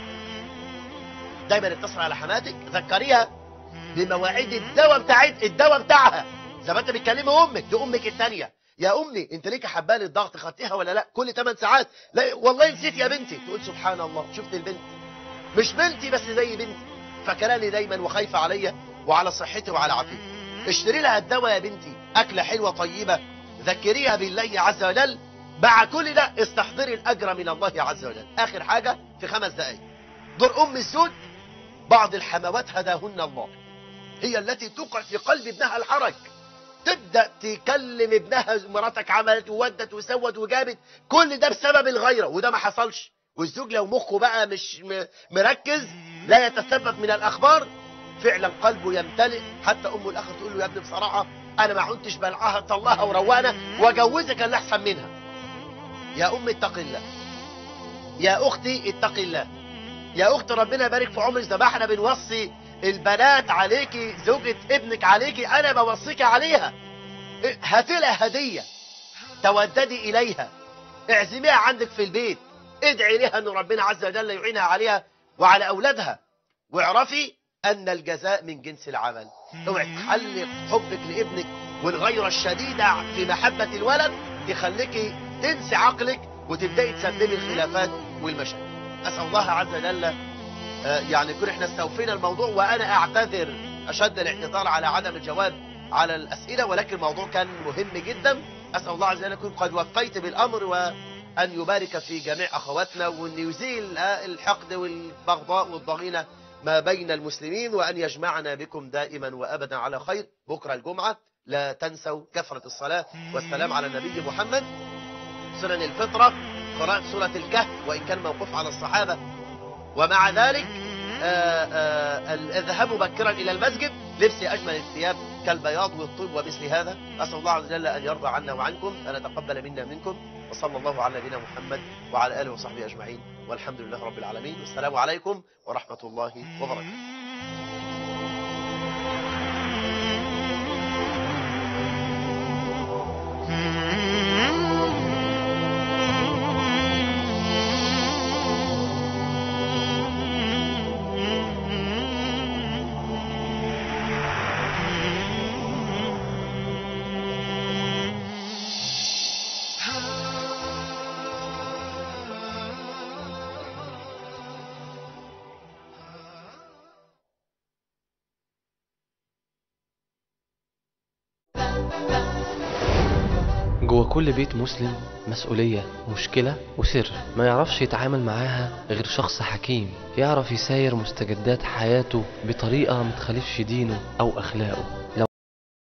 Speaker 1: دايما اتصل على حماتك ذكريها بمواعيد الدواء بتاعت الدواء بتاعها زي ما انت بتكلمي امك دي امك الثانيه يا امي انت ليك حبال الضغط خدتيها ولا لا كل 8 ساعات لا والله نسيت يا بنتي تقول سبحان الله شفت البنت مش بنتي بس زي بنتي فكراني دايما وخايفه عليا وعلى صحتي وعلى عافيتي اشتري لها الدواء يا بنتي اكله حلوه طيبه ذكريها بالله عز وجل مع كل ده استحضري الاجر من الله عز وجل اخر حاجه في خمس دقائق دور ام السود بعض الحموات هداهن الله هي التي توقع في قلب ابنها الحرج تبدا تكلم ابنها مراتك عملت وودت وسوت وجابت كل ده بسبب الغيره وده ما حصلش والزوج لو مخه بقى مش م- مركز لا يتثبت من الاخبار فعلا قلبه يمتلئ حتى ام الاخ تقول له يا ابني بصراحه انا ما كنتش بلعها طلعها وروانه واجوزك اللي احسن منها يا ام اتق الله يا اختي اتق الله يا اخت ربنا يبارك في عمرك زي ما احنا بنوصي البنات عليكي زوجة ابنك عليكي انا بوصيك عليها اه، هاتي لها هدية توددي اليها اعزميها عندك في البيت ادعي لها ان ربنا عز وجل يعينها عليها وعلى اولادها واعرفي ان الجزاء من جنس العمل اوعي تحلق حبك لابنك والغيرة الشديدة في محبة الولد تخليكي تنسي عقلك وتبدأي تسببي الخلافات والمشاكل أسأل الله عز وجل آه، يعني يكون احنا استوفينا الموضوع وأنا أعتذر أشد الاعتذار على عدم الجواب على الأسئلة ولكن الموضوع كان مهم جدا أسأل الله عز وجل يكون قد وفيت بالأمر وأن يبارك في جميع أخواتنا وأن يزيل آه، الحقد والبغضاء والضغينة ما بين المسلمين وأن يجمعنا بكم دائما وأبدا على خير بكرة الجمعة لا تنسوا كثرة الصلاة والسلام على النبي محمد سنن الفطرة قراءة سورة الكهف وإن كان موقوف على الصحابة ومع ذلك آه، آه، ال- اذهبوا مبكرا إلى المسجد لبس أجمل الثياب كالبياض والطيب ومثل هذا أسأل الله عز وجل أن يرضى عنا وعنكم أن يتقبل منا منكم وصلى الله على نبينا محمد وعلى آله وصحبه أجمعين والحمد لله رب العالمين والسلام عليكم ورحمة الله وبركاته
Speaker 3: جوه كل بيت مسلم مسؤولية مشكلة وسر ما يعرفش يتعامل معاها غير شخص حكيم يعرف يساير مستجدات حياته بطريقة ما تخالفش دينه أو أخلاقه لو